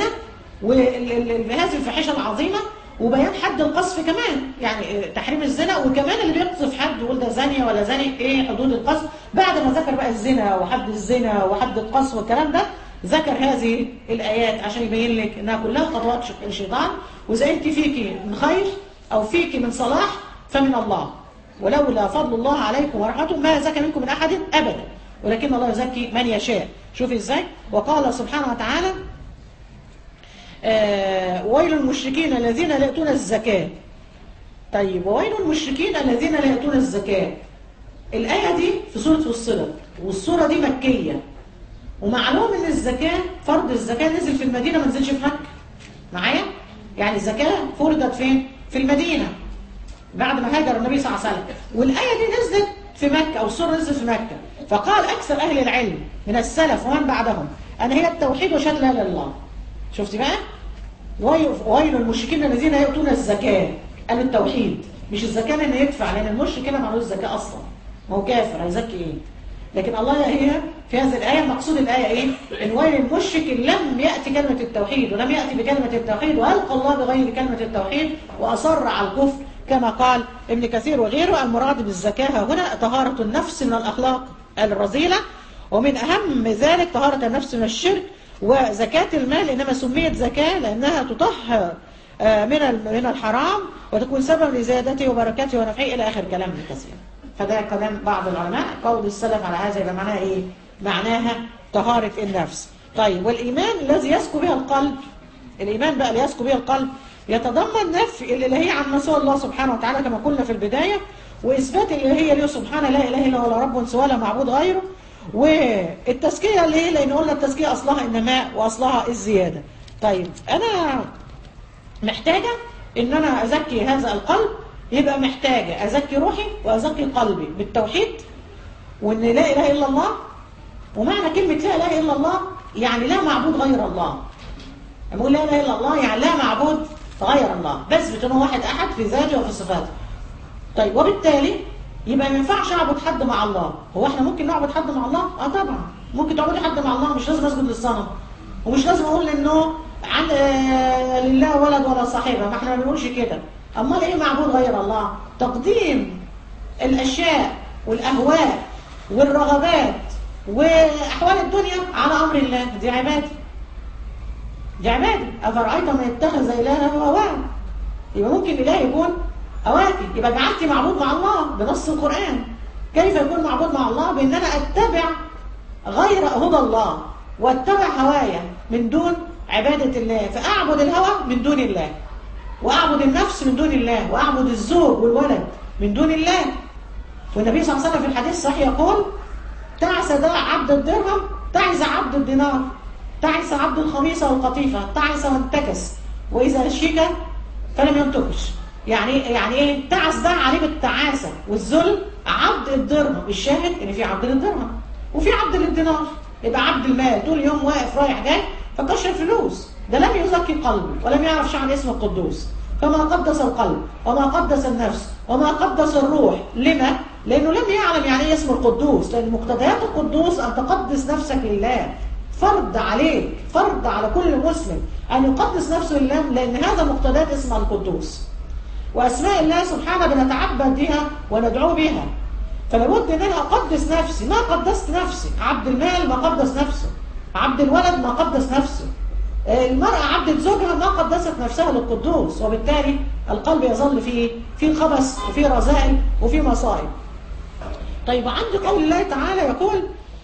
وهذه الفاحشه العظيمه وبيان حد القذف كمان يعني تحريم الزنا وكمان اللي بيقذف حد يقول ده زانيه ولا زاني ايه حدود القذف بعد ما ذكر بقى الزنا وحد الزنا وحد القذف والكلام ده ذكر هذه الايات عشان يبين لك انها كلها خطوات الشيطان واذا انت فيكي من خير او فيكي من صلاح فمن الله ولولا فضل الله عليكم ورحمته ما زكى منكم من احد ابدا ولكن الله يزكي من يشاء شوفي ازاي وقال سبحانه وتعالى آه ويل المشركين الذين لا يأتون الزكاة طيب وويل المشركين الذين لا يأتون الزكاة الآية دي في سورة فصلت والسورة دي مكية ومعلوم ان الزكاة فرض الزكاة نزل في المدينة ما نزلش في مكة معايا يعني الزكاة فرضت فين في المدينة بعد ما هاجر النبي صلى الله عليه وسلم والآية دي نزلت في مكة أو السورة نزلت في مكة فقال أكثر أهل العلم من السلف ومن بعدهم أن هي التوحيد وشهادة لا إله إلا الله شفتي بقى ويل المشركين الذين يؤتون الزكاة قال التوحيد مش الزكاة ان يدفع لان المشرك هنا معلوش زكاة اصلا ما هو كافر هيزكي ايه لكن الله هي في هذه الآية مقصود الآية ايه ان ويل المشرك لم يأتي كلمة التوحيد ولم يأتي بكلمة التوحيد وألقى الله بغير كلمة التوحيد وأصر على الكفر كما قال ابن كثير وغيره المراد بالزكاة هنا طهارة النفس من الأخلاق الرذيلة ومن أهم ذلك طهارة النفس من الشرك وزكاة المال إنما سميت زكاة لأنها تطهر من من الحرام وتكون سبب لزيادته وبركاته ونفعه إلى آخر كلام ابن كثير فده كلام بعض العلماء قول السلف على هذا يبقى معناها إيه؟ معناها طهارة النفس طيب والإيمان الذي يسكو بها القلب الإيمان بقى اللي يسكو بها القلب يتضمن نفي الإلهية عما سوى الله سبحانه وتعالى كما قلنا في البداية وإثبات الإلهية له سبحانه لا إله إلا ولا رب سوى لا معبود غيره والتزكية ليه؟ لأن قلنا التزكية أصلها النماء وأصلها الزيادة طيب أنا محتاجة ان انا ازكي هذا القلب يبقى محتاجه ازكي روحي وازكي قلبي بالتوحيد وان لا اله الا الله ومعنى كلمه لا اله الا الله يعني لا معبود غير الله لما اقول لا اله الا الله يعني لا معبود غير الله بثبت انه واحد احد في ذاته وفي صفاته طيب وبالتالي يبقى ما ينفعش اعبد حد مع الله هو احنا ممكن نعبد حد مع الله اه طبعا ممكن تعبدي حد مع الله مش لازم اسجد للصنم ومش لازم اقول انه عن آه لله ولد ولا صاحبه ما احنا ما بنقولش كده امال ايه معبود غير الله تقديم الاشياء والاهواء والرغبات واحوال الدنيا على امر الله دي عباده دي عباده افرايت من اتخذ الهه هواه يبقى ممكن اله يكون هواكي يبقى جعلتي معبود مع الله بنص القران كيف يكون معبود مع الله بان انا اتبع غير هدى الله واتبع هوايا من دون عباده الله فاعبد الهوى من دون الله واعبد النفس من دون الله واعبد الزوج والولد من دون الله والنبي صلى الله عليه وسلم في الحديث الصحيح يقول تعس ده عبد الدرهم تعس عبد الدينار تعس عبد الخميصة والقطيفة تعس وانتكس وإذا شيك فلم ينتكش يعني يعني ايه تعس ده عليه بالتعاسة والذل عبد الدرهم الشاهد ان في عبد للدرهم وفي عبد للدينار يبقى عبد المال طول اليوم واقف رايح جاي فكشر فلوس ده لم يزكي قلبه ولم يعرف شيء عن اسم القدوس فما قدس القلب وما قدس النفس وما قدس الروح لما؟ لأنه لم يعلم يعني ايه اسم القدوس لأن مقتضيات القدوس أن تقدس نفسك لله فرض عليك فرض على كل مسلم أن يقدس نفسه لله لأن هذا مقتضيات اسم القدوس وأسماء الله سبحانه بنتعبد بها وندعو بها فلابد ان انا اقدس نفسي ما قدست نفسي عبد المال ما قدس نفسه عبد الولد ما قدس نفسه المرأة عبدت زوجها ما قدست نفسها للقدوس وبالتالي القلب يظل فيه في خبث وفي رذائل وفي مصائب طيب عند قول الله تعالى يقول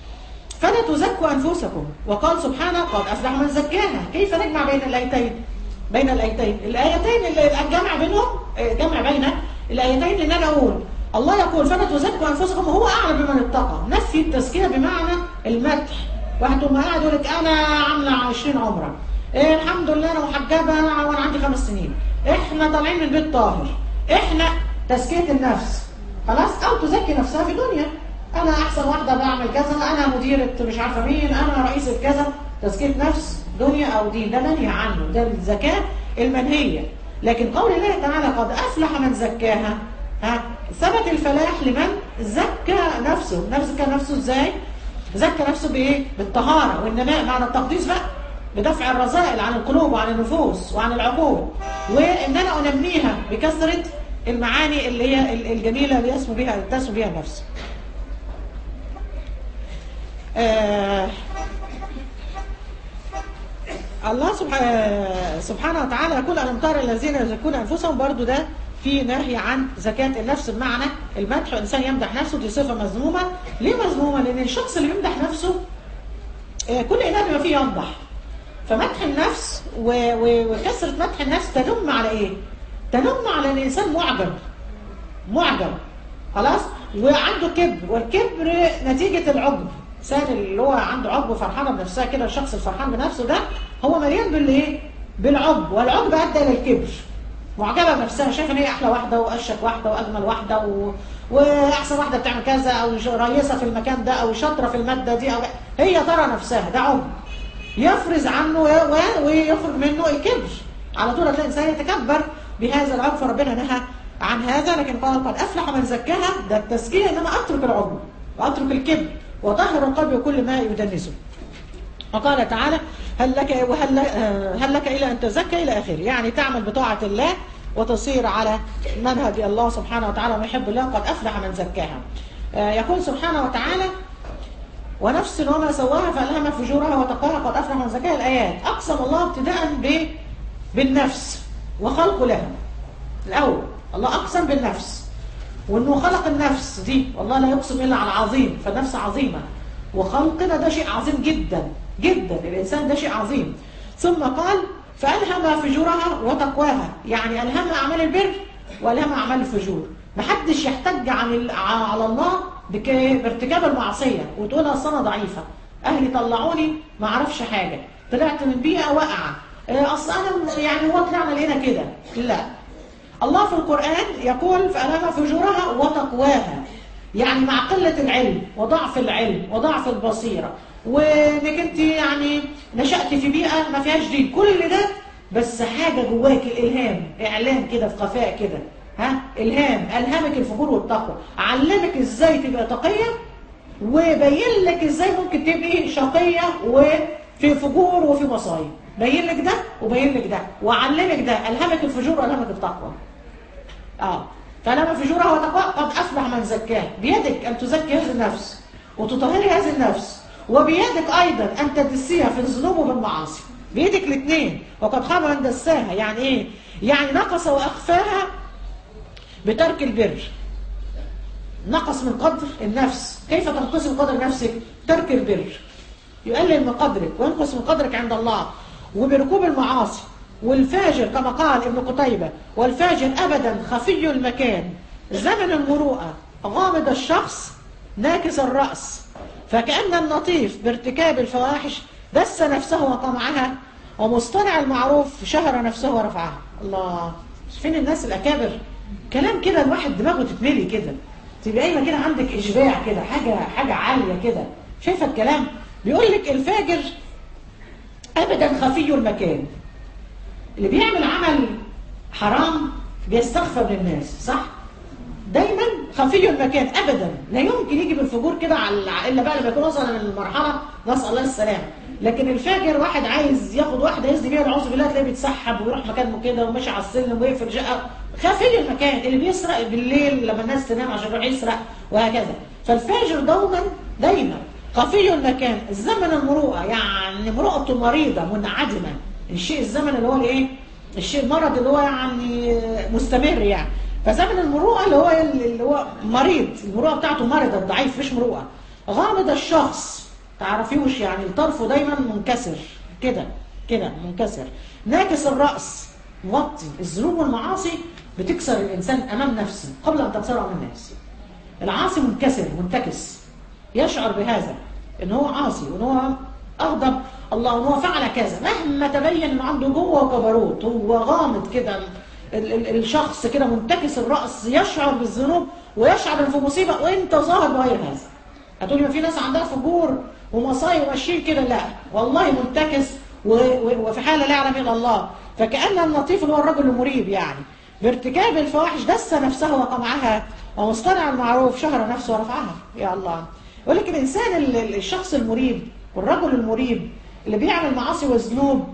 فلا تزكوا أنفسكم وقال سبحانه قد أفلح من زكاها كيف نجمع بين الآيتين بين الآيتين الآيتين اللي الجمع بينهم جمع بين الآيتين إن أنا أقول الله يقول فلا تزكوا أنفسكم هو أعلم بمن اتقى نفي التزكية بمعنى المدح واحد ما قاعد يقول لك أنا عاملة 20 عمرة إيه الحمد لله أنا محجبة وأنا عندي خمس سنين إحنا طالعين من البيت طاهر إحنا تزكية النفس خلاص أو تزكي نفسها في دنيا أنا أحسن واحدة بعمل كذا أنا مديرة مش عارفة مين أنا رئيسة كذا تزكية نفس دنيا أو دين ده منهي عنه ده الزكاة المنهية لكن قول الله تعالى قد أفلح من زكاها ها ثبت الفلاح لمن زكى نفسه زكى نفسه ازاي زكى نفسه بايه بالطهارة والنماء معنى التقديس بقى بدفع الرذائل عن القلوب وعن النفوس وعن العقول وان انا انميها بكثرة المعاني اللي هي الجميلة اللي يسمو بها تسمو بها النفس آه الله سبحانه, سبحانه وتعالى يقول ألم ترى الذين يزكون أنفسهم برضو ده في نهي عن زكاة النفس بمعنى المدح الإنسان يمدح نفسه دي صفة مذمومة ليه مذمومة؟ لأن الشخص اللي يمدح نفسه كل إنسان بما فيه يمدح فمدح النفس وكثرة مدح النفس تنم على إيه؟ تنم على أن الإنسان معجب معجب خلاص؟ وعنده كبر والكبر نتيجة العجب الإنسان اللي هو عنده عجب وفرحانة بنفسها كده الشخص الفرحان بنفسه ده هو مليان بالإيه؟ بالعجب والعجب أدى إلى الكبر معجبة بنفسها شايفة ان هي احلى واحدة واشك واحدة واجمل واحدة و... واحسن واحدة بتعمل كذا او رئيسة في المكان ده او شاطرة في المادة دي او هي ترى نفسها ده عمر يفرز عنه و... ويخرج منه الكبر على طول هتلاقي الانسان يتكبر بهذا العجب فربنا نهى عن هذا لكن قال قد افلح من زكاها ده التزكية ان انا اترك العجب واترك الكبر وطهر القلب وكل ما يدنسه وقال تعالى هل لك وهل هل لك الى ان تزكى الى اخره يعني تعمل بطاعه الله وتصير على منهج الله سبحانه وتعالى ويحب الله قد افلح من زكاها يقول سبحانه وتعالى ونفس وما سواها فالهمها فجورها وتقواها قد افلح من زكاها الايات اقسم الله ابتداء ب بالنفس وخلق لها الاول الله اقسم بالنفس وانه خلق النفس دي والله لا يقسم الا على عظيم فالنفس عظيمه وخلقنا ده شيء عظيم جدا جدا الإنسان ده شيء عظيم ثم قال فألهم فجورها وتقواها يعني ألهم أعمال البر وألهم أعمال الفجور محدش يحتج عن على الله بارتكاب المعصية وتقول أصل أنا ضعيفة أهلي طلعوني ما أعرفش حاجة طلعت من بيئة واقعة أصل أنا يعني هو طلعنا لقينا كده لا الله في القرآن يقول فألهم فجورها وتقواها يعني مع قلة العلم وضعف العلم وضعف البصيرة وانك انت يعني نشأت في بيئة ما فيهاش دين كل ده بس حاجة جواك الإلهام إعلام كده في خفاء كده ها إلهام ألهمك الفجور والتقوى علمك إزاي تبقى تقية وبين لك إزاي ممكن تبقي شقية وفي فجور وفي مصايب بين لك ده وبين لك ده وعلمك ده ألهمك الفجور وألهمك التقوى اه فلما فجورها وتقوى قد أفلح من زكاه بيدك أن تزكي هذه النفس وتطهري هذه النفس وبيدك أيضا أن تدسيها في الذنوب وبالمعاصي بيدك الاثنين وقد خاب من دساها يعني إيه؟ يعني نقص وأخفاها بترك البر نقص من قدر النفس كيف تنقص من قدر نفسك ترك البر يقلل من قدرك وينقص من قدرك عند الله وبركوب المعاصي والفاجر كما قال ابن قتيبة والفاجر أبدا خفي المكان زمن المروءة غامض الشخص ناكس الرأس فكأن اللطيف بارتكاب الفواحش دس نفسه وطمعها ومصطنع المعروف شهر نفسه ورفعها الله فين الناس الأكابر كلام كده الواحد دماغه تتملي كده تبقى قايمه كده عندك إشباع كده حاجة حاجة عالية كده شايفة الكلام بيقول لك الفاجر أبدا خفي المكان اللي بيعمل عمل حرام بيستخفى من الناس صح؟ دايما خفي المكان ابدا لا يمكن يجي بالفجور كده على الا بقى لما يكون وصل للمرحله نسال الله السلامه لكن الفاجر واحد عايز ياخد واحده يزني بيها والعياذ بالله تلاقيه بيتسحب ويروح مكانه كده وماشي على السلم ويقفل شقه خفي المكان اللي بيسرق بالليل لما الناس تنام عشان يروح يسرق وهكذا فالفاجر دوما دايما خفي المكان الزمن المروءه يعني امرأته مريضه منعدمه الشيء الزمن اللي هو الايه الشيء المرض اللي هو يعني مستمر يعني فزمن المروءه اللي هو اللي هو مريض المروءه بتاعته مرض ضعيف مش مروءه غامض الشخص تعرفيوش يعني طرفه دايما منكسر كده كده منكسر ناكس الراس موطي الذنوب والمعاصي بتكسر الانسان امام نفسه قبل ان تكسره امام الناس العاصي منكسر منتكس يشعر بهذا ان هو عاصي وان هو اغضب الله وهو فعل كذا مهما تبين انه عنده جوه كبروت هو غامض كده ال ال الشخص كده منتكس الراس يشعر بالذنوب ويشعر ان في مصيبه وانت ظاهر بغير هذا هتقولي ما في ناس عندها فجور ومصايب وماشيين كده لا والله منتكس وفي حاله لا يعلم الا الله فكان اللطيف اللي هو الرجل المريب يعني بارتكاب الفواحش دس نفسه وقمعها ومصطنع المعروف شهر نفسه ورفعها يا الله يقول لك الانسان الشخص المريب والرجل المريب اللي بيعمل معاصي وذنوب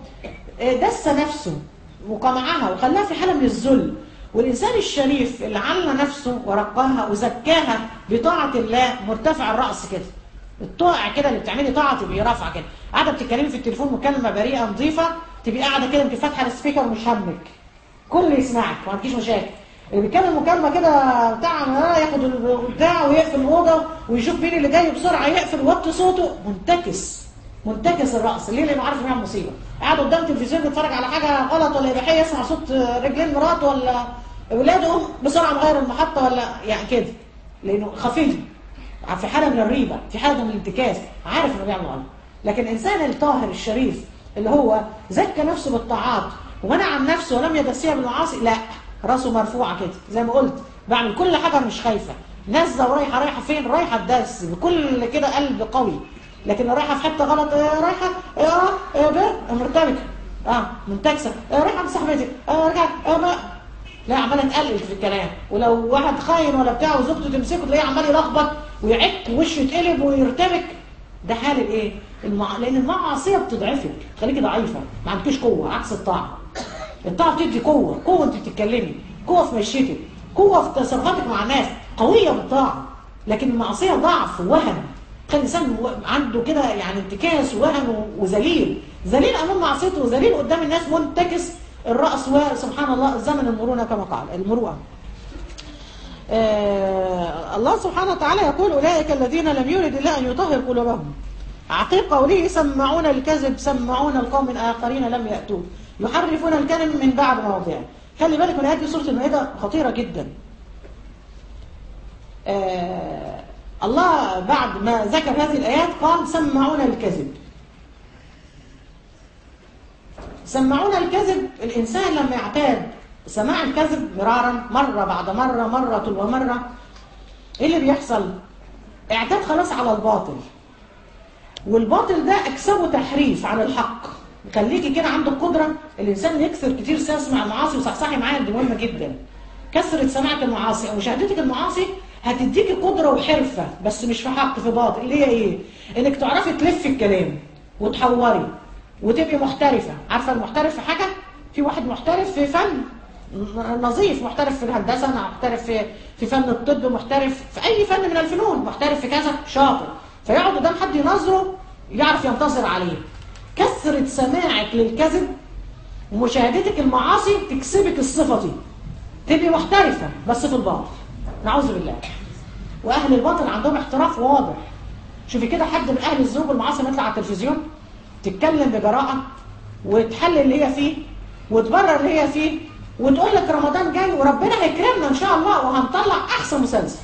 دس نفسه وقمعها وخلاها في حالة من الذل والإنسان الشريف اللي على نفسه ورقاها وزكاها بطاعة الله مرتفع الرأس كده الطائع كده اللي بتعملي طاعة تبقي رافعة كده قاعدة بتتكلمي في التليفون مكالمة بريئة نظيفة تبقي قاعدة كده انت فاتحة السبيكر ومش همك كل يسمعك ما عندكيش مشاكل اللي بيتكلم مكالمة كده بتاع ياخد البتاع ويقفل الأوضة ويشوف مين اللي جاي بسرعة يقفل وطي صوته منتكس منتكس الرأس ليه لأنه عارف إنها مصيبة قاعد قدام التلفزيون بيتفرج على حاجة غلط ولا إباحية يسمع صوت رجلين مراته ولا ولاده بسرعة مغير المحطة ولا يعني كده لأنه خفي في حالة من الريبة في حالة من الانتكاس عارف إنه بيعمل غلط لكن الإنسان الطاهر الشريف اللي هو زكى نفسه بالطاعات ومنع عن نفسه ولم يدسيها بالمعاصي لا راسه مرفوعة كده زي ما قلت بعمل كل حاجة مش خايفة نازله ورايحة رايحة فين رايحة الدرس بكل كده قلب قوي لكن رايحه في حته غلط آه رايحه اه اه بقى مرتبكه اه منتكسه آه رايحه عند صاحبتك اه رجعت اه ما لا عماله تقلل في الكلام ولو واحد خاين ولا بتاع وزوجته تمسكه تلاقيه عمال يلخبط ويعك وشه يتقلب ويرتبك ده حال الايه؟ المع... لان المعصيه بتضعفك تخليكي ضعيفه ما عندكيش قوه عكس الطاعه الطاعه بتدي قوه قوه انت بتتكلمي قوه في مشيتك قوه في تصرفاتك مع الناس قويه بالطاعه لكن المعصيه ضعف ووهن كان الانسان عنده كده يعني انتكاس ووهن وذليل ذليل امام معصيته وذليل قدام الناس منتكس الراس وسبحان الله زمن المرونه كما قال المروءه آه الله سبحانه وتعالى يقول اولئك الذين لم يرد الله ان يطهر قلوبهم عقيب قوله سمعون الكذب سمعون القوم اخرين لم ياتوه يحرفون الكلم من بعد مواضعه خلي بالك من هذه سوره المائده خطيره جدا آه الله بعد ما ذكر هذه الآيات قال سمعون الكذب سمعون الكذب الإنسان لما يعتاد سماع الكذب مرارا مرة بعد مرة مرة ومرة ايه اللي بيحصل اعتاد خلاص على الباطل والباطل ده اكسبه تحريف عن الحق خليكي كده عندك قدرة الانسان يكثر كتير يسمع المعاصي وصحصحي معايا دي مهمة جدا كثرة سماعك المعاصي او مشاهدتك المعاصي هتديكي قدرة وحرفة بس مش في حق في باطل اللي هي ايه انك تعرفي تلفي الكلام وتحوري وتبقي محترفة عارفة المحترف في حاجة في واحد محترف في فن نظيف محترف في الهندسة محترف في في فن الطب محترف في أي فن من الفنون محترف في كذا شاطر فيقعد قدام حد ينظره يعرف ينتصر عليه كثرة سماعك للكذب ومشاهدتك المعاصي تكسبك الصفة دي تبقي محترفة بس في الباطل نعوذ بالله وأهل الباطل عندهم احتراف واضح شوفي كده حد من أهل الذنوب والمعاصي يطلع على التلفزيون تتكلم بجراءة وتحلل اللي هي فيه وتبرر اللي هي فيه وتقول لك رمضان جاي وربنا هيكرمنا ان شاء الله وهنطلع احسن مسلسل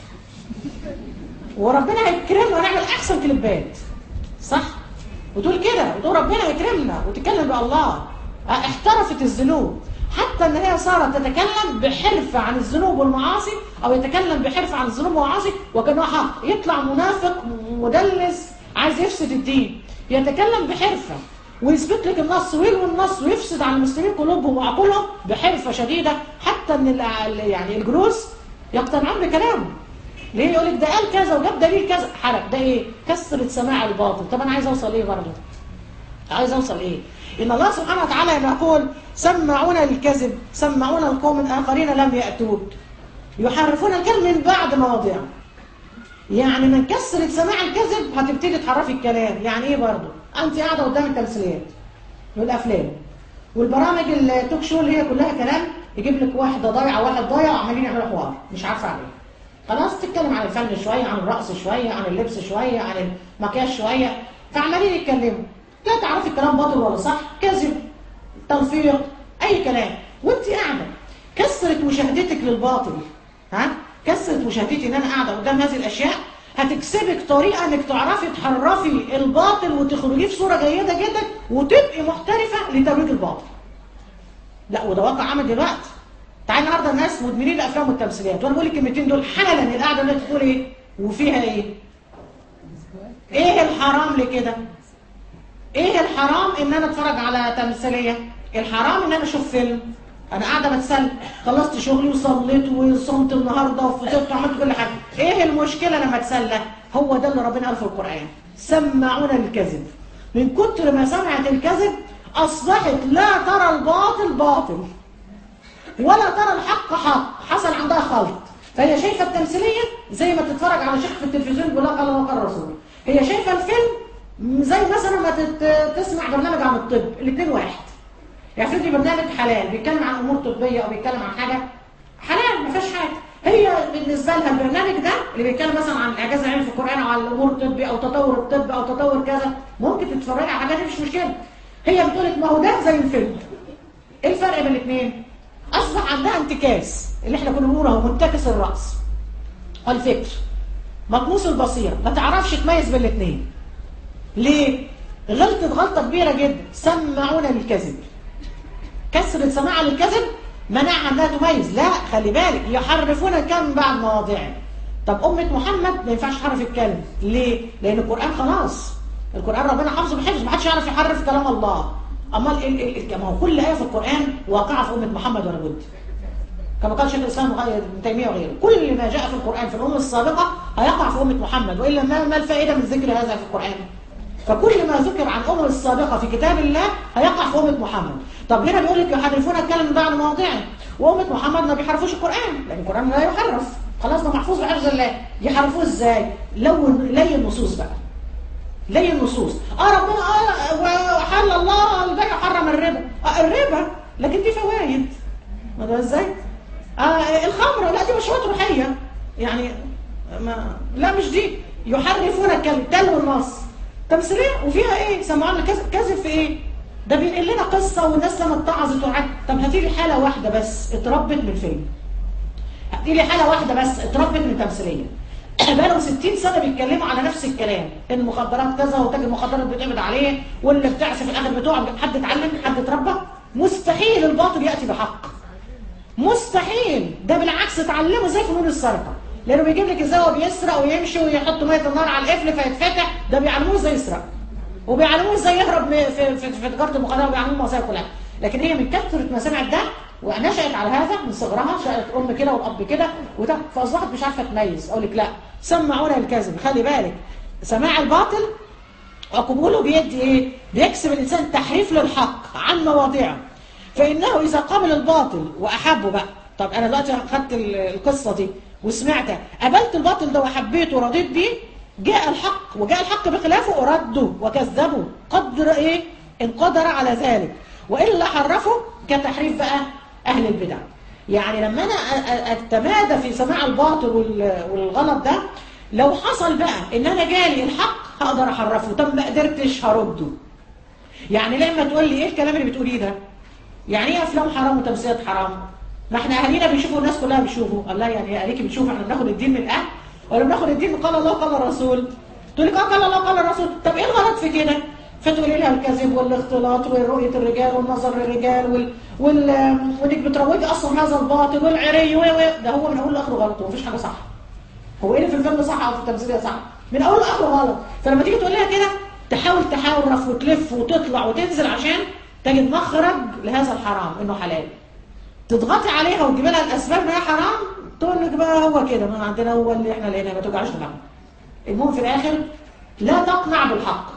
وربنا هيكرمنا ونعمل احسن كليبات صح وتقول كده وتقول ربنا هيكرمنا وتتكلم بالله احترفت الذنوب حتى ان هي صارت تتكلم بحرفة عن الذنوب والمعاصي او يتكلم بحرفة عن الذنوب والمعاصي وكانه حق يطلع منافق مدلس عايز يفسد الدين يتكلم بحرفة ويثبت لك النص ويلوي النص ويفسد على المسلمين قلوبهم وعقولهم بحرفه شديده حتى ان يعني الجلوس يقتنعون بكلامه ليه يقول لك ده قال كذا وجاب دليل كذا حرق ده ايه كسرت سماع الباطل طب انا عايز اوصل ايه برضه عايز اوصل ايه ان الله سبحانه وتعالى يقول سمعون الكذب سمعون القوم الاخرين لم ياتوك يحرفون الكلم من بعد مواضعه يعني من كسرت سماع الكذب هتبتدي تحرفي الكلام يعني ايه برضه انت قاعده قدام التمثيليات والافلام والبرامج التوك شو اللي هي كلها كلام يجيب لك واحده ضايعه واحد ضايع وعمالين يعملوا حوار مش عارفه عليه خلاص تتكلم عن الفن شويه عن الرقص شويه عن اللبس شويه عن المكياج شويه فعمالين يتكلموا لا تعرفي الكلام باطل ولا صح كذب تلفيق اي كلام وانت قاعده كسرت مشاهدتك للباطل ها كسرت مشاهدتي ان انا قاعده قدام هذه الاشياء هتكسبك طريقة انك تعرفي تحرفي الباطل وتخرجيه في صورة جيدة جدا وتبقي محترفة لترويج الباطل لا وده واقع عامل دلوقتي تعالي النهارده الناس مدمنين الافلام والتمثيليات وانا بقول الكلمتين دول حالا القعده اللي تقول ايه وفيها ايه ايه الحرام لكده ايه الحرام ان انا اتفرج على تمثيليه الحرام ان انا اشوف فيلم انا قاعده بتسلى خلصت شغلي وصليت وصمت النهارده وفطرت وعملت كل حاجه ايه المشكله لما اتسلى هو ده اللي ربنا قال في القران سمعون الكذب من كتر ما سمعت الكذب اصبحت لا ترى الباطل باطل ولا ترى الحق حق حصل عندها خلط فهي شايفه التمثيليه زي ما تتفرج على شيخ في التلفزيون بيقول لك الله وقال الرسول هي شايفه الفيلم زي مثلا ما تسمع برنامج عن الطب الاثنين واحد يعني افرضي برنامج حلال بيتكلم عن امور طبيه او بيتكلم عن حاجه حلال ما فيهاش حاجه هي بالنسبه لها البرنامج ده اللي بيتكلم مثلا عن الاعجاز العلمي في القران او عن الامور الطبي او تطور الطب او تطور كذا ممكن تتفرجي على حاجات مش مشكله هي بتقول لك ما هو ده زي الفيلم ايه الفرق بين الاثنين اصبح عندها انتكاس اللي احنا كنا بنقوله هو منتكس الراس والفكر مطموس البصيره ما تعرفش تميز بين الاثنين ليه غلطت غلطه كبيره جدا سمعونا للكذب كسرت سماعها للكذب منعها انها تميز لا خلي بالك يحرفون الكلام بعد مواضعه طب أمة محمد ما ينفعش تحرف الكلم ليه؟ لأن القرآن خلاص القرآن ربنا حافظه بحفظ ما حدش يعرف يحرف كلام الله أمال ال ال ال ما هو كل آية في القرآن واقعة في أمة محمد ولا بد كما قال شيخ الإسلام ابن تيمية وغيره كل ما جاء في القرآن في الأمة السابقة هيقع في أمة محمد وإلا ما, ما الفائدة من ذكر هذا في القرآن فكل ما ذكر عن الأمم السابقة في كتاب الله هيقع في أمة محمد طب هنا بيقول لك يحرفون الكلام بعد مواضعه وأمة محمد ما بيحرفوش القرآن لأن القرآن لا يحرف خلاص ده محفوظ بحفظ الله يحرفوه ازاي لو لي النصوص بقى لي النصوص اه ربنا اه وحل الله البيع حرم الربا اه الربا لكن دي فوائد ما ده ازاي آه الخمر لا دي مشروبات روحيه يعني ما لا مش دي يحرفون الكلم تلو النص تمثيليه وفيها ايه سمعونا كذب كذب في ايه ده بينقل لنا قصه والناس لما اتعظت وعد طب هاتي لي حاله واحده بس اتربت من فيلم هاتي لي حاله واحده بس اتربت من تمثيليه بقالهم 60 سنه بيتكلموا على نفس الكلام ان المخدرات كذا وتاجر المخدرات بيتقبض عليه واللي بتعسف الاخر بتوع حد اتعلم حد اتربى مستحيل الباطل ياتي بحق مستحيل ده بالعكس اتعلموا زي فنون السرقه لانه بيجيب لك ازاي هو بيسرق ويمشي ويحط ميه النار على القفل فيتفتح ده بيعلموه ازاي يسرق وبيعلموه ازاي يهرب من- في في, في تجاره المخدرات وبيعلموه المصايب كلها لكن هي من كثره ما سمعت ده ونشأت على هذا من صغرها شأت ام كده والاب كده وده فاصبحت مش عارفه تميز اقول لك لا سمعونا الكذب خلي بالك سماع الباطل وقبوله بيدي ايه بيكسب الانسان تحريف للحق عن مواضعه فانه اذا قبل الباطل واحبه بقى طب انا دلوقتي خدت ال- القصه دي وسمعتها قبلت الباطل ده وحبيته ورضيت بيه جاء الحق وجاء الحق بخلافه ورده وكذبه قدر ايه ان قدر على ذلك والا حرفه كتحريف بقى اهل البدع يعني لما انا أ- أ- اتمادى في سماع الباطل وال- والغلط ده لو حصل بقى ان انا جالي الحق هقدر احرفه طب ما قدرتش هرده يعني لما تقول لي ايه الكلام اللي بتقوليه ده يعني ايه افلام حرام وتمثيلات حرام ما احنا اهالينا بيشوفوا الناس كلها بيشوفوا الله يعني ايه اهاليكي بتشوفوا احنا بناخد الدين من الاهل ولا بناخد الدين من قال الله قال الرسول تقول لك اه قال الله قال الرسول طب ايه الغلط في كده فتقولي لها الكذب والاختلاط ورؤيه الرجال والنظر للرجال وال... وال... وانك بتروجي اصلا هذا الباطل والعري و و- ده هو من اول لاخره غلط ومفيش حاجه صح هو ايه اللي في الفيلم صح او في التمثيليه صح من اول لاخره غلط فلما تيجي تقول لها كده تحاول تحرف وتلف وتطلع وتنزل عشان تجد مخرج لهذا الحرام انه حلال تضغطي عليها وتجيبي لها الاسباب ان هي حرام تقول لك بقى هو كده ما عندنا هو اللي احنا لقيناه ما توجعش دماغنا المهم في الاخر لا تقنع بالحق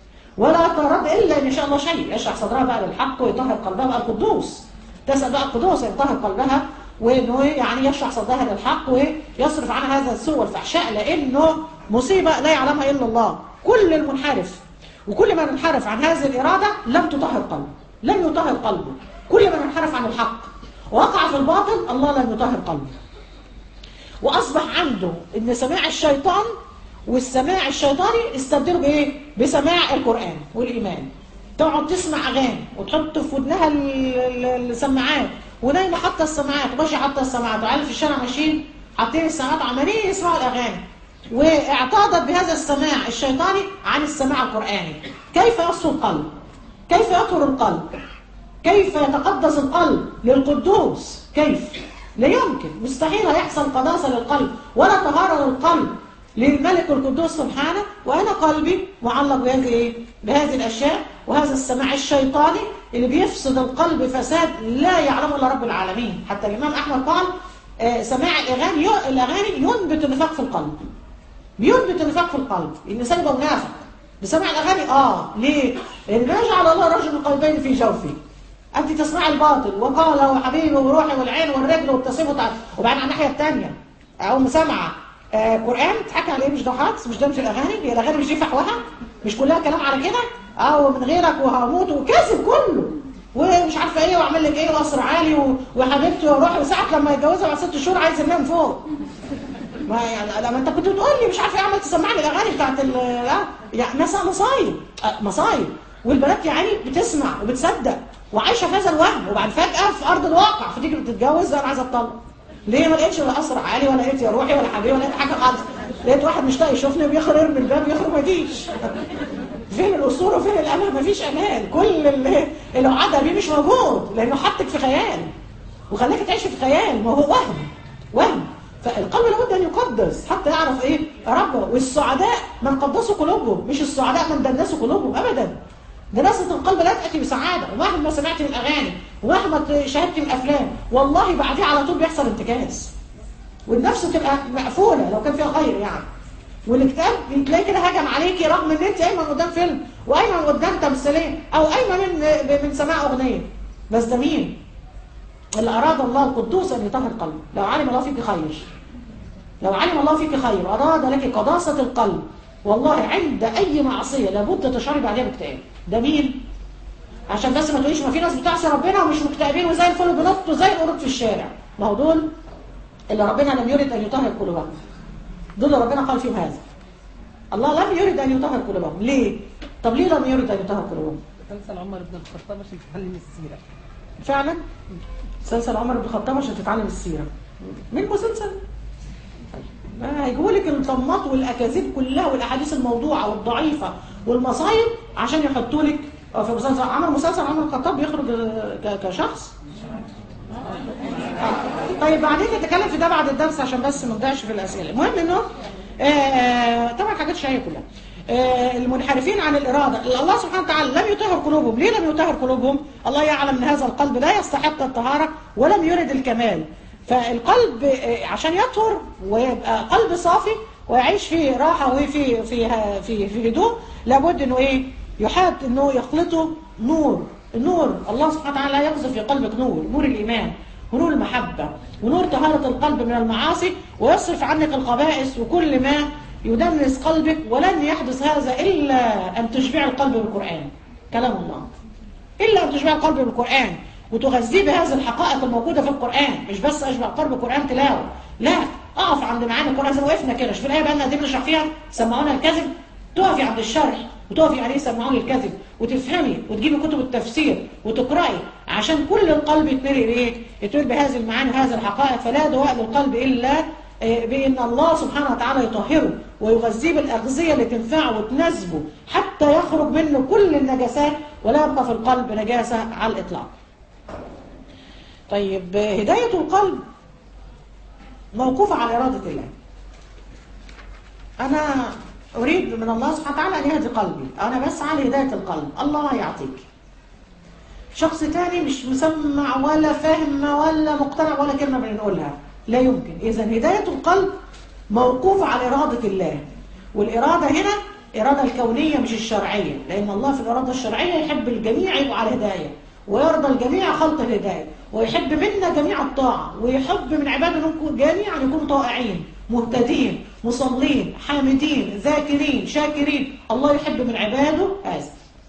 ولا ترد الا ان شاء الله شيء يشرح صدرها بقى للحق ويطهر قلبها بقى القدوس تسال بقى القدوس يطهر قلبها وانه يعني يشرح صدرها للحق ويصرف عنها هذا السوء والفحشاء لانه مصيبه لا يعلمها الا الله كل المنحرف وكل من انحرف عن هذه الاراده لم تطهر قلبه لم يطهر قلبه كل من انحرف عن الحق وقع في الباطل الله لم يطهر قلبه واصبح عنده ان سماع الشيطان والسماع الشيطاني استبدلوا بايه بسماع القران والايمان تقعد تسمع اغاني وتحط في ودنها ال- ال- السماعات ونايمه حاطه السماعات وماشيه حاطه السماعات وعيال في الشارع ماشيين حاطين السماعات عمالين يسمعوا الاغاني واعتاضت بهذا السماع الشيطاني عن السماع القراني كيف يصفو القلب كيف يطهر القلب كيف يتقدس القلب للقدوس كيف لا يمكن مستحيل هيحصل قداسة للقلب ولا طهارة للقلب للملك القدوس سبحانه وأنا قلبي معلق بهذه إيه؟ بهذه الأشياء وهذا السماع الشيطاني اللي بيفسد القلب فساد لا يعلمه إلا رب العالمين حتى الإمام أحمد قال آه، سماع الأغاني الأغاني ينبت النفاق في القلب بينبت النفاق في القلب الانسان يبقى منافق بسمع الاغاني اه ليه؟ لان ما جعل الله رجل قلبين في جوفه انت تسمع الباطل وقال وحبيبي وروحي والعين والرجل والتصيب وتع- وبعدين على الناحيه الثانيه او مسامعه آه قران تحكي على ايه مش ده حدس مش ده مش الاغاني هي الاغاني مش دي فحوها مش كلها كلام على كده اه ومن غيرك وهموت وكذب كله ومش عارفه ايه واعمل لك ايه وقصر عالي و- وحبيبتي وروحي وساعه لما يتجوزها بعد ست شهور عايز ينام فوق ما يعني لما انت كنت بتقول لي مش عارفه ايه عمال تسمعني الاغاني بتاعت ال اه يعني ناس مصايب آه، مصايب والبنات يعني بتسمع وبتصدق وعايشه في هذا الوهم وبعد فجاه في ارض الواقع فتيجي بتتجوز انا عايزه اتطلق ليه ما لقيتش ولا قصر عالي ولا لقيت يا روحي ولا حبيبي ولا لقيت حاجه خالص لقيت واحد مش طايق يشوفني وبيخرج يرمي الباب يخرج ما يجيش فين الاسطوره وفين الامل مفيش امان كل اللي اللي وعدها بيه مش موجود لانه حطك في خيال وخلاك تعيش في خيال ما هو وهم وهم فالقلب لابد ان يقدس حتى يعرف ايه ربه والسعداء من قدسوا قلوبهم مش السعداء من دنسوا قلوبهم ابدا دناسة القلب لا تأتي بسعادة ومهما سمعت من أغاني ومهما شاهدت من أفلام والله بعديها على طول بيحصل انتكاس والنفس تبقى مقفولة لو كان فيها خير يعني والاكتئاب تلاقي كده هجم عليكي رغم ان انت قايمه من قدام فيلم وقايمه من قدام تمثيليه او قايمه من من سماع اغنيه بس ده مين؟ اللي أراد الله القدوس أن يطهر قلبه لو علم الله فيك خير لو علم الله فيك خير وأراد لك قداسة القلب والله عند أي معصية لابد تشعري بعدها باكتئاب ده مين؟ عشان بس ما تقوليش ما في ناس بتعصي ربنا ومش مكتئبين وزي الفل بنطوا زي القرود في الشارع ما هو دول اللي ربنا لم يرد أن يطهر قلوبهم دول اللي ربنا قال فيهم هذا الله لم يرد أن يطهر قلوبهم ليه؟ طب ليه لم يرد أن يطهر قلوبهم؟ مسلسل عمر بن الخطاب عشان تتعلم السيرة فعلا مسلسل عمر بن الخطاب عشان تتعلم السيرة من مسلسل ما هيجيبوا لك الطماط والاكاذيب كلها والاحاديث الموضوعه والضعيفه والمصايب عشان يحطوا لك آه، في مسلسل عمل مسلسل عمر بن الخطاب بيخرج آه، ك- كشخص طيب بعدين نتكلم في ده بعد الدرس عشان بس ما نضيعش في الاسئله المهم انه آه طبعا حاجات شهيه كلها آه المنحرفين عن الاراده الله سبحانه وتعالى لم يطهر قلوبهم ليه لم يطهر قلوبهم الله يعلم ان هذا القلب لا يستحق الطهاره ولم يرد الكمال فالقلب آه عشان يطهر ويبقى قلب صافي ويعيش في راحه وفي في في في هدوء لابد انه ايه يحاط انه يخلطه نور النور الله سبحانه وتعالى يقذف في قلبك نور نور الايمان ونور المحبة ونور طهارة القلب من المعاصي ويصرف عنك الخبائث وكل ما يدنس قلبك ولن يحدث هذا إلا أن تشبع القلب بالقرآن كلام الله إلا أن تشبع القلب بالقرآن وتغذيه بهذه الحقائق الموجودة في القرآن مش بس أشبع القلب بالقرآن تلاوة لا أقف عند معاني القرآن زي ما وقفنا كده شوف الآية بقى لنا دي بنشرح فيها سمعونا الكذب تقفي عند الشرح وتقفي عليه سمعوني الكذب وتفهمي وتجيبي كتب التفسير وتقرأي عشان كل القلب يتملي ايه يتملي بهذه المعاني وهذه الحقائق فلا دواء للقلب إلا بأن الله سبحانه وتعالى يطهره ويغذيه بالأغذية اللي تنفعه وتناسبه حتى يخرج منه كل النجاسات ولا يبقى في القلب نجاسة على الإطلاق طيب هداية القلب موقوفة على إرادة الله أنا أريد من الله سبحانه وتعالى أن يهدي قلبي أنا بسعى لهداية القلب الله يعطيك شخص تاني مش مسمع ولا فهم ولا مقتنع ولا كلمة بنقولها لا يمكن إذا هداية القلب موقوفة على إرادة الله والإرادة هنا إرادة الكونية مش الشرعية لأن الله في الإرادة الشرعية يحب الجميع يبقوا على هداية ويرضى الجميع خلط الهداية ويحب منا جميع الطاعة ويحب من عباده جميعا يكونوا طائعين مهتدين مصلين حامدين ذاكرين شاكرين الله يحب من عباده هذا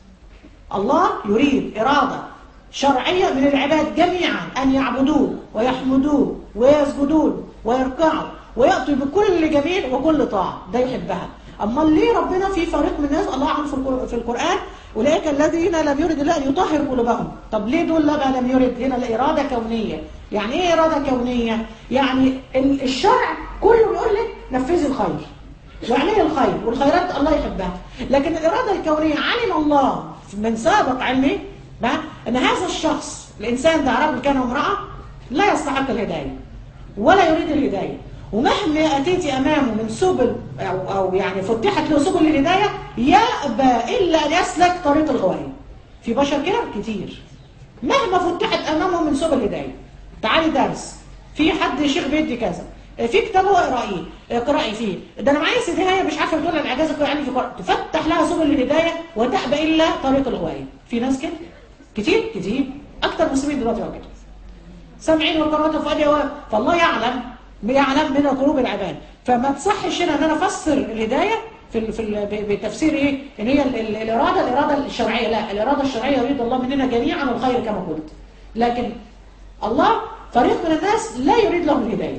الله يريد إرادة شرعية من العباد جميعا أن يعبدوه ويحمدوه ويسجدون ويركعوا ويأتوا بكل جميل وكل طاعة ده يحبها أما ليه ربنا في فريق من الناس الله أعلم في القرآن أولئك الذين لم يرد الله أن يطهر قلوبهم طب ليه دول بقى لم يرد هنا الإرادة كونية يعني إيه إرادة كونية يعني الشرع كله بيقول لك نفذي الخير واعملي الخير والخيرات الله يحبها لكن الإرادة الكونية علم الله من سابق علمه بقى أن هذا الشخص الإنسان ده رجل كان امرأة لا يستحق الهداية ولا يريد الهداية ومهما أتيتي أمامه من سبل أو, أو يعني فتحت له سبل الهداية يأبى إلا أن يسلك طريق الغواية في بشر كده كتير مهما فتحت أمامه من سبل الهداية تعالي درس في حد شيخ بيدي كذا في كتاب اقرأيه اقرأي فيه ده انا معايا سيدي هي مش عارفه تقول الاعجاز القرآني في قرآن تفتح لها سبل الهداية وتأبى إلا طريق الغواية في ناس كده كتير كتير أكتر مسلمين دلوقتي هو كده سامعين والقرآن فؤادي فالله يعلم يعلم من قلوب العباد فما تصحش هنا ان انا افسر الهدايه في ال في ال بتفسير ايه ان هي ال ال الاراده الاراده الشرعيه لا الاراده الشرعيه يريد الله مننا جميعا الخير كما قلت لكن الله فريق من الناس لا يريد لهم الهدايه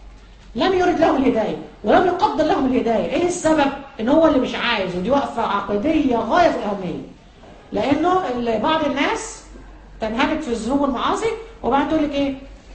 لم يرد لهم الهدايه ولم يقدر لهم الهدايه ايه السبب ان هو اللي مش عايز ودي وقفه عقديه غايه في الاهميه لانه بعض الناس تنهمك في الذنوب والمعاصي وبعدين تقول لك ايه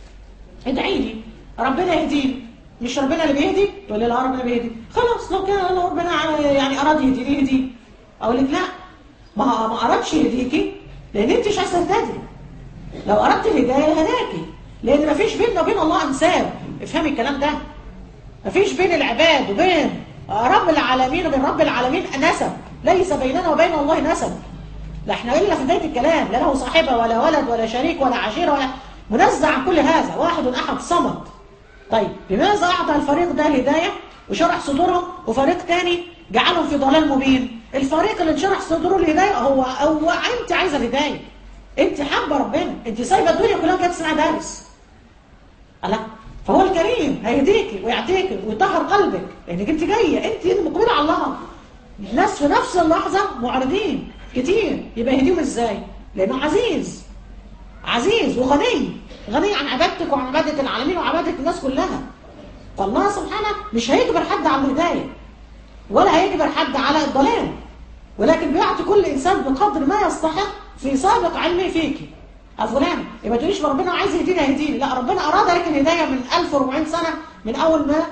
ادعي لي ربنا يهديني مش ربنا اللي بيهدي تقول لي لا ربنا بيهدي خلاص لو كان لو ربنا يعني اراد يهديني يهدي اقول لك لا ما ما ارادش يهديكي لان انت مش عايزه تهتدي لو اردت الهدايه هداكي لان ما فيش بيننا وبين الله انساب افهمي الكلام ده ما فيش بين العباد وبين رب العالمين وبين رب العالمين نسب ليس بيننا وبين الله نسب لا احنا الا في بدايه الكلام لا له صاحبه ولا ولد ولا شريك ولا عشيره ولا منزع عن كل هذا واحد احد صمد طيب لماذا أعطى الفريق ده الهداية وشرح صدورهم وفريق تاني جعلهم في ضلال مبين الفريق اللي انشرح صدوره الهداية هو, هو انت عايزة الهداية انت حابة ربنا انت سايبة الدنيا كلها كانت تسمع دارس الله فهو الكريم هيهديكي ويعطيكي ويطهر قلبك لانك انت جاية انت مقبلة على الله الناس في نفس اللحظة معرضين كتير يبقى يهديهم ازاي لانه عزيز عزيز وغني غني عن عبادتك وعن عبادة العالمين وعبادة الناس كلها فالله سبحانه مش هيجبر حد على الهداية ولا هيجبر حد على الضلال ولكن بيعطي كل إنسان بقدر ما يستحق في سابق علمه فيك فلان يبقى تقوليش ربنا عايز يهدينا يهديني لا ربنا أراد لك الهداية من 1400 سنة من أول ما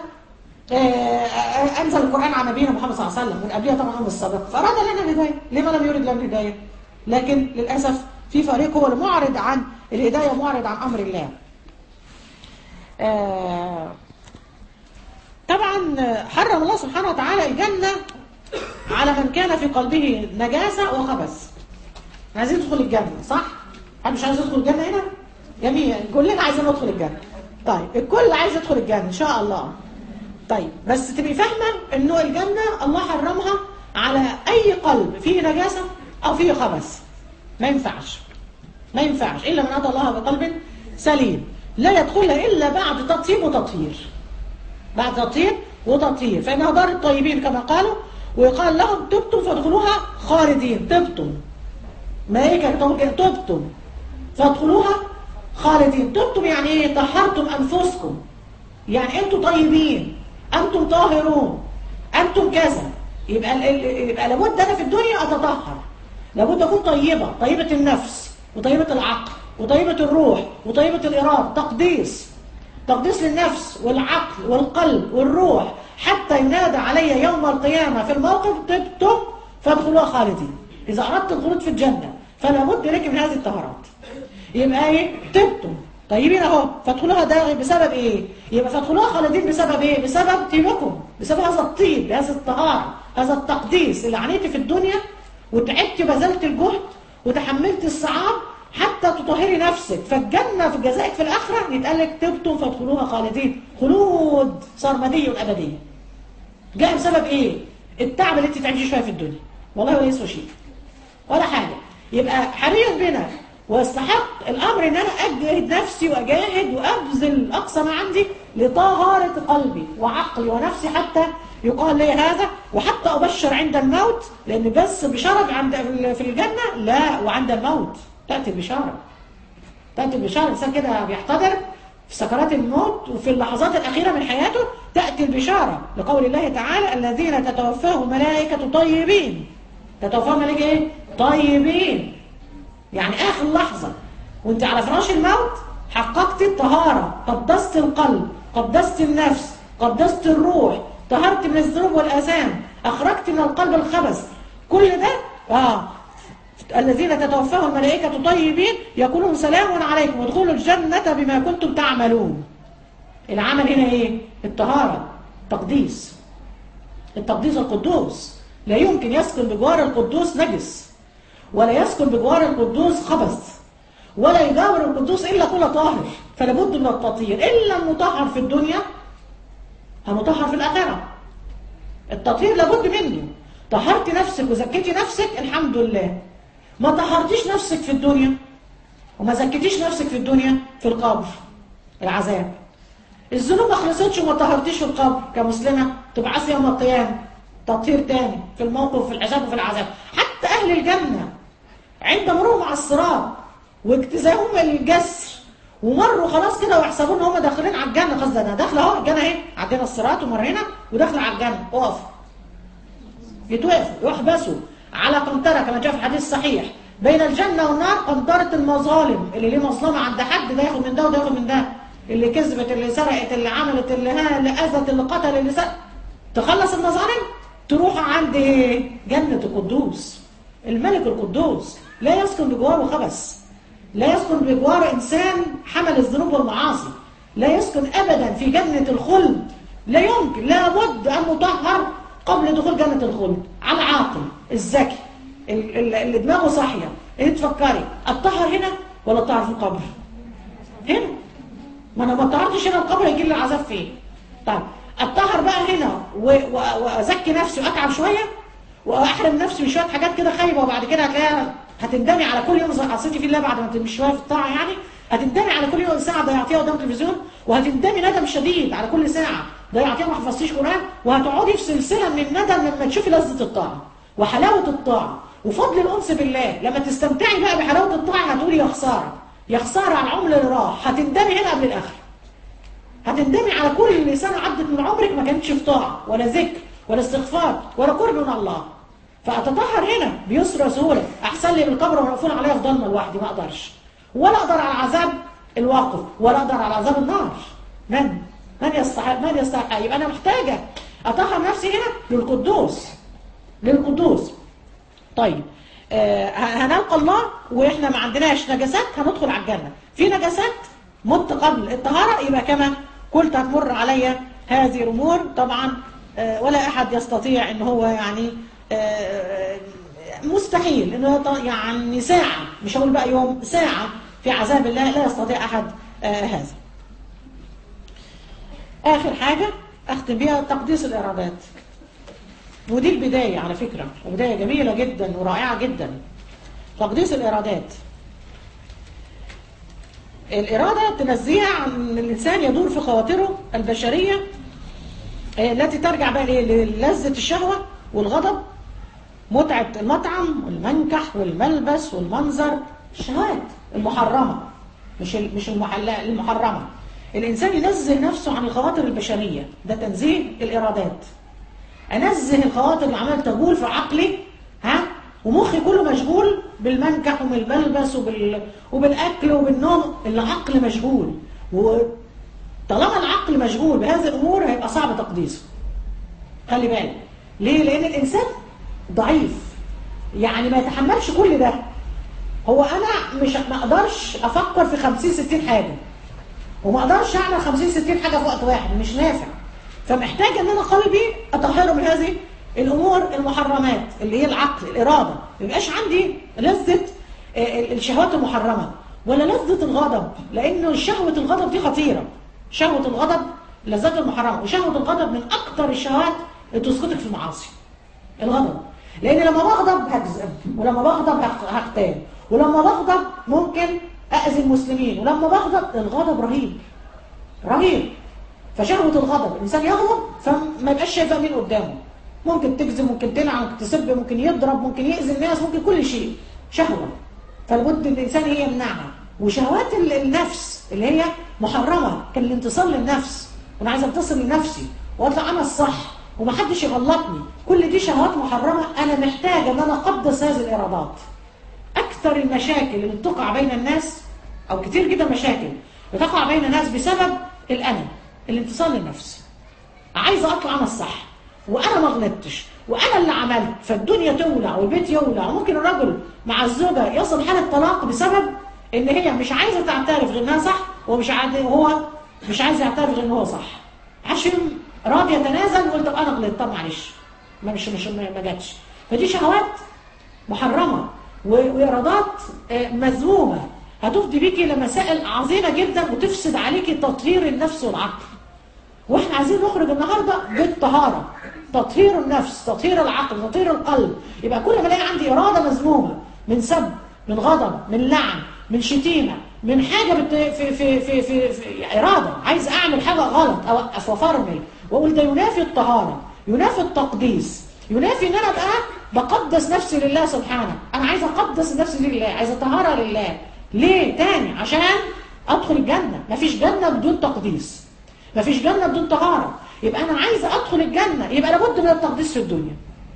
أنزل القرآن على نبينا محمد صلى الله عليه وسلم من قبلها طبعا السابق فأراد لنا الهداية لما لم يرد لنا الهداية لكن للأسف في فريق هو المعرض عن الهدايه معرض عن امر الله آه طبعا حرم الله سبحانه وتعالى الجنه على من كان في قلبه نجاسه وخبث عايزين ندخل الجنه صح حد مش عايز يدخل الجنه هنا جميع كلنا عايزين ندخل الجنه طيب الكل عايز يدخل الجنه ان شاء الله طيب بس تبقي فاهمه انه الجنه الله حرمها على اي قلب فيه نجاسه او فيه خبث ما ينفعش ما ينفعش الا من اتى الله بقلب سليم لا يدخلها الا بعد تطيب وتطهير بعد تطهير وتطهير فانها دار الطيبين كما قالوا ويقال لهم تبتم فادخلوها خالدين تبتم ملائكه تبتم فادخلوها خالدين تبتم يعني ايه طهرتم انفسكم يعني انتم طيبين انتم طاهرون انتم كذا يبقى ال- ال- يبقى لابد انا في الدنيا اتطهر لابد اكون طيبه طيبه النفس وطيبه العقل وطيبه الروح وطيبه الاراده تقديس تقديس للنفس والعقل والقلب والروح حتى ينادى علي يوم القيامه في الموقف تبتم فادخلوها خالدين اذا اردت الخلود في الجنه فلا بد لك من هذه الطهارات يبقى ايه تبتم طيبين اهو فادخلوها ده بسبب ايه يبقى فادخلوها خالدين بسبب ايه بسبب طيبكم بسبب هذا الطيب هذا الطهارة هذا التقديس اللي عانيتي في الدنيا وتعبتي بذلت الجهد وتحملت الصعاب حتى تطهري نفسك فالجنة في جزائك في الآخرة يتقال لك تبتم فادخلوها خالدين خلود سرمدي أبدية جاء بسبب ايه التعب اللي انت تعبتي شويه في الدنيا والله ولا يسوى شيء ولا حاجه يبقى حري بنا واستحق الامر ان انا اجهد نفسي واجاهد وابذل اقصى ما عندي لطهاره قلبي وعقلي ونفسي حتى يقال لي هذا وحتى ابشر عند الموت لان بس بشرف عند في الجنه لا وعند الموت تاتي البشاره تأتي البشارة الإنسان كده بيحتضر في سكرات الموت وفي اللحظات الأخيرة من حياته تأتي البشارة لقول الله تعالى الذين تتوفاهم ملائكة طيبين تتوفاهم ملائكة إيه؟ طيبين يعني آخر لحظة وانت على فراش الموت حققت الطهارة قدست القلب قدست النفس قدست الروح طهرت من الذنوب والآثام أخرجت من القلب الخبث كل ده آه الذين تتوفاهم الملائكة طيبين يقولون سلام عليكم وادخلوا الجنة بما كنتم تعملون العمل هنا ايه الطهارة تقديس التقديس القدوس لا يمكن يسكن بجوار القدوس نجس ولا يسكن بجوار القدوس خبث ولا يجاور القدوس إلا كل طاهر فلا بد من التطهير إلا المطهر في الدنيا المطهر في الآخرة التطهير لابد منه طهرت نفسك وزكيتي نفسك الحمد لله ما طهرتيش نفسك في الدنيا وما زكيتيش نفسك في الدنيا في القبر العذاب الذنوب ما خلصتش وما طهرتيش في القبر كمسلمة تبعثي يوم القيامة تطهير تاني في الموقف وفي العذاب وفي العذاب حتى أهل الجنة عند مرورهم على الصراط واجتزاهم الجسر ومروا خلاص كده ويحسبون ان هم داخلين على الجنه قصدي انا داخله اهو الجنه اهي عدينا الصراط ومرينا وداخله على الجنه اقف يتوقفوا يحبسوا على قنطرة كما جاء في الحديث الصحيح بين الجنة والنار قنطرة المظالم اللي ليه مظلمة عند حد ده ياخد من ده وده ياخد من ده اللي كذبت اللي سرقت اللي عملت اللي ها اللي أذت اللي قتل اللي سرق تخلص المظالم تروح عند ايه؟ جنة القدوس الملك القدوس لا يسكن بجواره خبث لا يسكن بجواره إنسان حمل الذنوب والمعاصي لا يسكن أبدا في جنة الخلد لا يمكن لابد أن نطهر قبل دخول جنة الخلد على العاقل الذكي اللي دماغه صاحية اللي تفكري الطهر هنا ولا الطهر في القبر هنا ما انا ما طهرتش هنا القبر هيجي لي العذاب فين طيب الطهر بقى هنا وازكي نفسي واتعب شويه واحرم نفسي من شويه حاجات كده خايبه وبعد كده هتلاقيها هتندمي على كل يوم عصيتي في الله بعد ما تمشي شويه في الطاعه يعني هتندمي على كل يوم ساعه ضيعتيها قدام التلفزيون وهتندمي ندم شديد على كل ساعه ضيعتيها ما حفظتيش قران وهتقعدي في سلسله من الندم لما تشوفي لذه الطاعه وحلاوه الطاعه وفضل الانس بالله لما تستمتعي بقى بحلاوه الطاعه هتقولي يا خساره يا خساره على العمر اللي راح هتندمي هنا قبل الاخر هتندمي على كل سنه عدت من عمرك ما كانتش في طاعه ولا ذكر ولا استغفار ولا قرب من الله فاتطهر هنا بيسر وسهوله احسن لي بالقبر ومقفول عليا في ضلمه لوحدي ما اقدرش ولا اقدر على عذاب الواقف ولا اقدر على عذاب النار من من يستحق من يستحق يبقى انا محتاجه اطهر نفسي هنا للقدوس للقدوس طيب آه، هنلقى الله واحنا ما عندناش نجاسات هندخل على الجنه في نجاسات مت قبل الطهاره يبقى كما قلت هتمر علي هذه الامور طبعا آه، ولا احد يستطيع ان هو يعني آه، مستحيل انه يط- يعني ساعه مش هقول بقى يوم ساعه في عذاب الله لا يستطيع احد آه، هذا اخر حاجه اختم بيها تقديس الارادات ودي البدايه على فكره وبدايه جميله جدا ورائعه جدا تقديس الارادات الإرادة تنزيها عن إن الإنسان يدور في خواطره البشرية آه، التي ترجع بقى لإيه؟ للذة الشهوة والغضب متعة المطعم والمنكح والملبس والمنظر الشهوات المحرمة مش ال- مش المحلة المحرمة الإنسان ينزه نفسه عن الخواطر البشرية ده تنزيه الإرادات انزه الخواطر اللي عماله تجول في عقلي ها ومخي كله مشغول بالمنكح وبالملبس وبال... وبالاكل وبالنوم العقل مشغول وطالما العقل مشغول بهذه الامور هيبقى صعب تقديسه خلي بالك ليه لان الانسان ضعيف يعني ما يتحملش كل ده هو انا مش ما اقدرش افكر في 50 60 حاجه وما اقدرش اعمل 50 60 حاجه في وقت واحد مش نافع فمحتاج ان انا قلبي اطهره من هذه الامور المحرمات اللي هي العقل الاراده ما يبقاش عندي لذه آه، الشهوات المحرمه ولا لذه الغضب لانه شهوه الغضب دي خطيره شهوه الغضب لذات المحرمه وشهوه الغضب من اكثر الشهوات اللي تسقطك في المعاصي الغضب لان لما بغضب هكذب ولما بغضب هق- هقتال ولما بغضب ممكن اذي المسلمين ولما بغضب الغضب رهيب رهيب فشهوة الغضب الإنسان يغضب فما يبقاش شايف مين قدامه ممكن تكذب ممكن تلعن ممكن تسب ممكن يضرب ممكن يأذي الناس ممكن كل شيء شهوة فلابد ان الإنسان هي يمنعها وشهوات ال- النفس اللي هي محرمة كان الانتصار للنفس وأنا عايزة أنتصر لنفسي وأطلع أنا الصح ومحدش يغلطني كل دي شهوات محرمة أنا محتاجة أن أنا أقدس هذه الإرادات أكثر المشاكل اللي بتقع بين الناس أو كتير جدا مشاكل بتقع بين الناس بسبب الأنا الانتصار للنفس عايزة أطلع أنا الصح وأنا ما غلطتش وأنا اللي عملت فالدنيا تولع والبيت يولع وممكن الرجل مع الزوجة يصل حالة طلاق بسبب إن هي مش عايزة تعترف غير إنها صح ومش عايز وهو مش عايز يعترف غير إن هو صح عشان راضي يتنازل ويقول طب أنا غلطت طب معلش ما مش مش ما جاتش فدي شهوات محرمة و- وإرادات آه، مذمومة هتفضي بيكي لمسائل عظيمة جدا وتفسد عليكي تطهير النفس والعقل واحنا عايزين نخرج النهاردة بالطهارة تطهير النفس تطهير العقل تطهير القلب يبقى كل ما الاقي عندي إرادة مذمومة من سب من غضب من لعن من شتيمة من حاجة بت... في, في, في, في, في إرادة عايز أعمل حاجة غلط أوقف وأفرمل وأقول ده ينافي الطهارة ينافي التقديس ينافي ان انا ابقى بقدس نفسي لله سبحانه انا عايزه اقدس نفسي لله عايزه طهاره لله ليه تاني عشان ادخل الجنه مفيش جنه بدون تقديس مفيش جنه بدون طهاره يبقى انا عايزه ادخل الجنه يبقى لابد من التقديس في الدنيا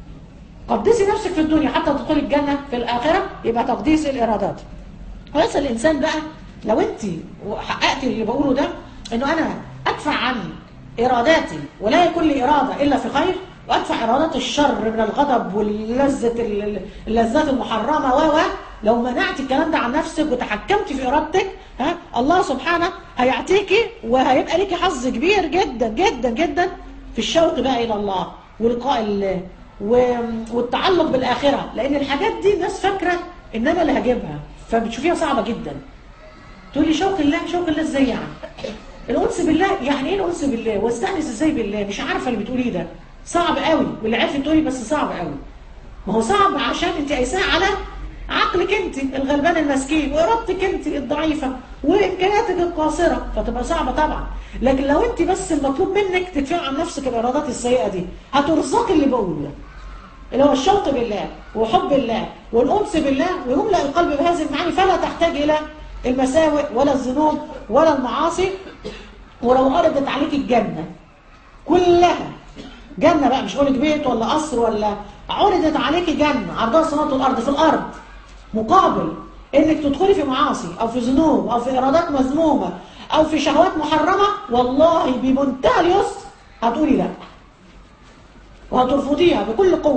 قدسي نفسك في الدنيا حتى تدخلي الجنه في الاخره يبقى تقديس الارادات ويصل الانسان بقى لو انت حققتي اللي بقوله ده انه انا ادفع عن اراداتي ولا يكون لي اراده الا في خير وادفع ارادات الشر من الغضب واللذه ال- اللذات المحرمه و و لو منعت الكلام ده عن نفسك وتحكمتي في ارادتك ها الله سبحانه هيعطيكي وهيبقى ليكي حظ كبير جدا جدا جدا في الشوق بقى الى الله ولقاء الله و- والتعلق بالاخره لان الحاجات دي الناس فاكره ان انا اللي هجيبها فبتشوفيها صعبه جدا تقول لي شوق الله شوق الله ازاي يعني الانس بالله يعني ايه الانس بالله واستانس ازاي بالله مش عارفه اللي بتقوليه ده صعب قوي واللي عرفت تقولي بس صعب قوي ما هو صعب عشان انت قايساه على عقلك انت الغلبان المسكين وارادتك انت الضعيفه وامكانياتك القاصره فتبقى صعبه طبعا لكن لو انت بس المطلوب منك تدفعي عن نفسك الارادات السيئه دي هترزقي اللي بقوله ده اللي هو الشوق بالله وحب الله والأنس بالله ويملأ القلب بهذه المعاني فلا تحتاج إلى المساوئ ولا الذنوب ولا المعاصي ولو عرضت عليك الجنة كلها جنة بقى مش هقولك بيت ولا قصر ولا عرضت عليك جنة عرضها السماوات والأرض في الأرض مقابل إنك تدخلي في معاصي أو في ذنوب أو في إرادات مذمومة أو في شهوات محرمة والله بمنتهى اليسر هتقولي لأ وهترفضيها بكل قوة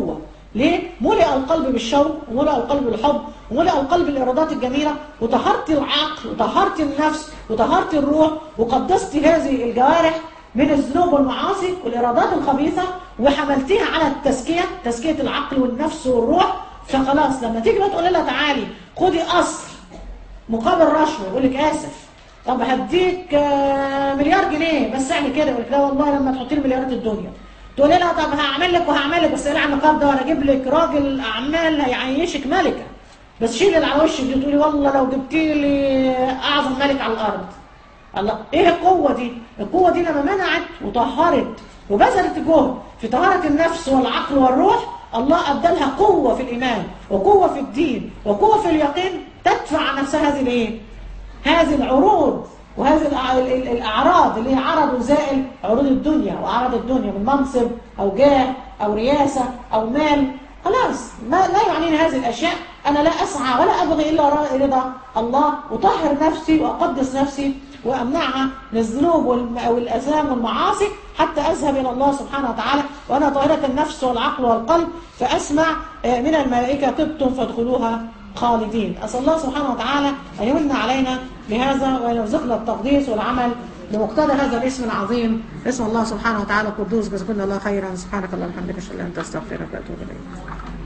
ليه؟ ملئ القلب بالشوق وملئ القلب بالحب وملئ القلب بالإرادات الجميلة وطهرت العقل وطهرت النفس وطهرت الروح وقدست هذه الجوارح من الذنوب والمعاصي والإرادات الخبيثة وحملتها على التزكية تزكية العقل والنفس والروح فخلاص لما تيجي بقى تقول لها تعالي خدي قصر مقابل رشوة يقول لك آسف طب هديك آه، مليار جنيه بس اعمل كده يقول لك لا والله لما تحطي لي مليارات الدنيا تقول لها طب هعمل لك وهعمل لك بس اقلع النقاب ده وانا اجيب لك راجل اعمال هيعيشك ملكه بس شيل اللي على وشك دي تقولي والله لو جبت لي اعظم ملك على الارض الله ايه القوه دي القوه دي لما منعت وطهرت وبذلت جهد في طهاره النفس والعقل والروح الله ادالها قوه في الايمان وقوه في الدين وقوه في اليقين تدفع عن نفسها هذه الايه هذه العروض وهذه الأع- ال- ال- الأعراض اللي هي عرض زائل عروض الدنيا وأعراض الدنيا من منصب أو جاه أو رياسة أو مال خلاص ما لا يعنيني هذه الأشياء أنا لا أسعى ولا أبغي إلا را- رضا الله أطهر نفسي وأقدس نفسي وأمنعها من الذنوب والم- والأثام والمعاصي حتى أذهب إلى الله سبحانه وتعالى وأنا طاهرة النفس والعقل والقلب فأسمع آه، من الملائكة طبتم فادخلوها خالدين أسأل الله سبحانه وتعالى أن يمن علينا بهذا وأن يرزقنا التقديس والعمل بمقتضى هذا الاسم العظيم اسم الله سبحانه وتعالى القدوس جزاكم الله خيرا سبحانك اللهم وبحمدك اشهد ان لا اله الا انت استغفرك واتوب اليك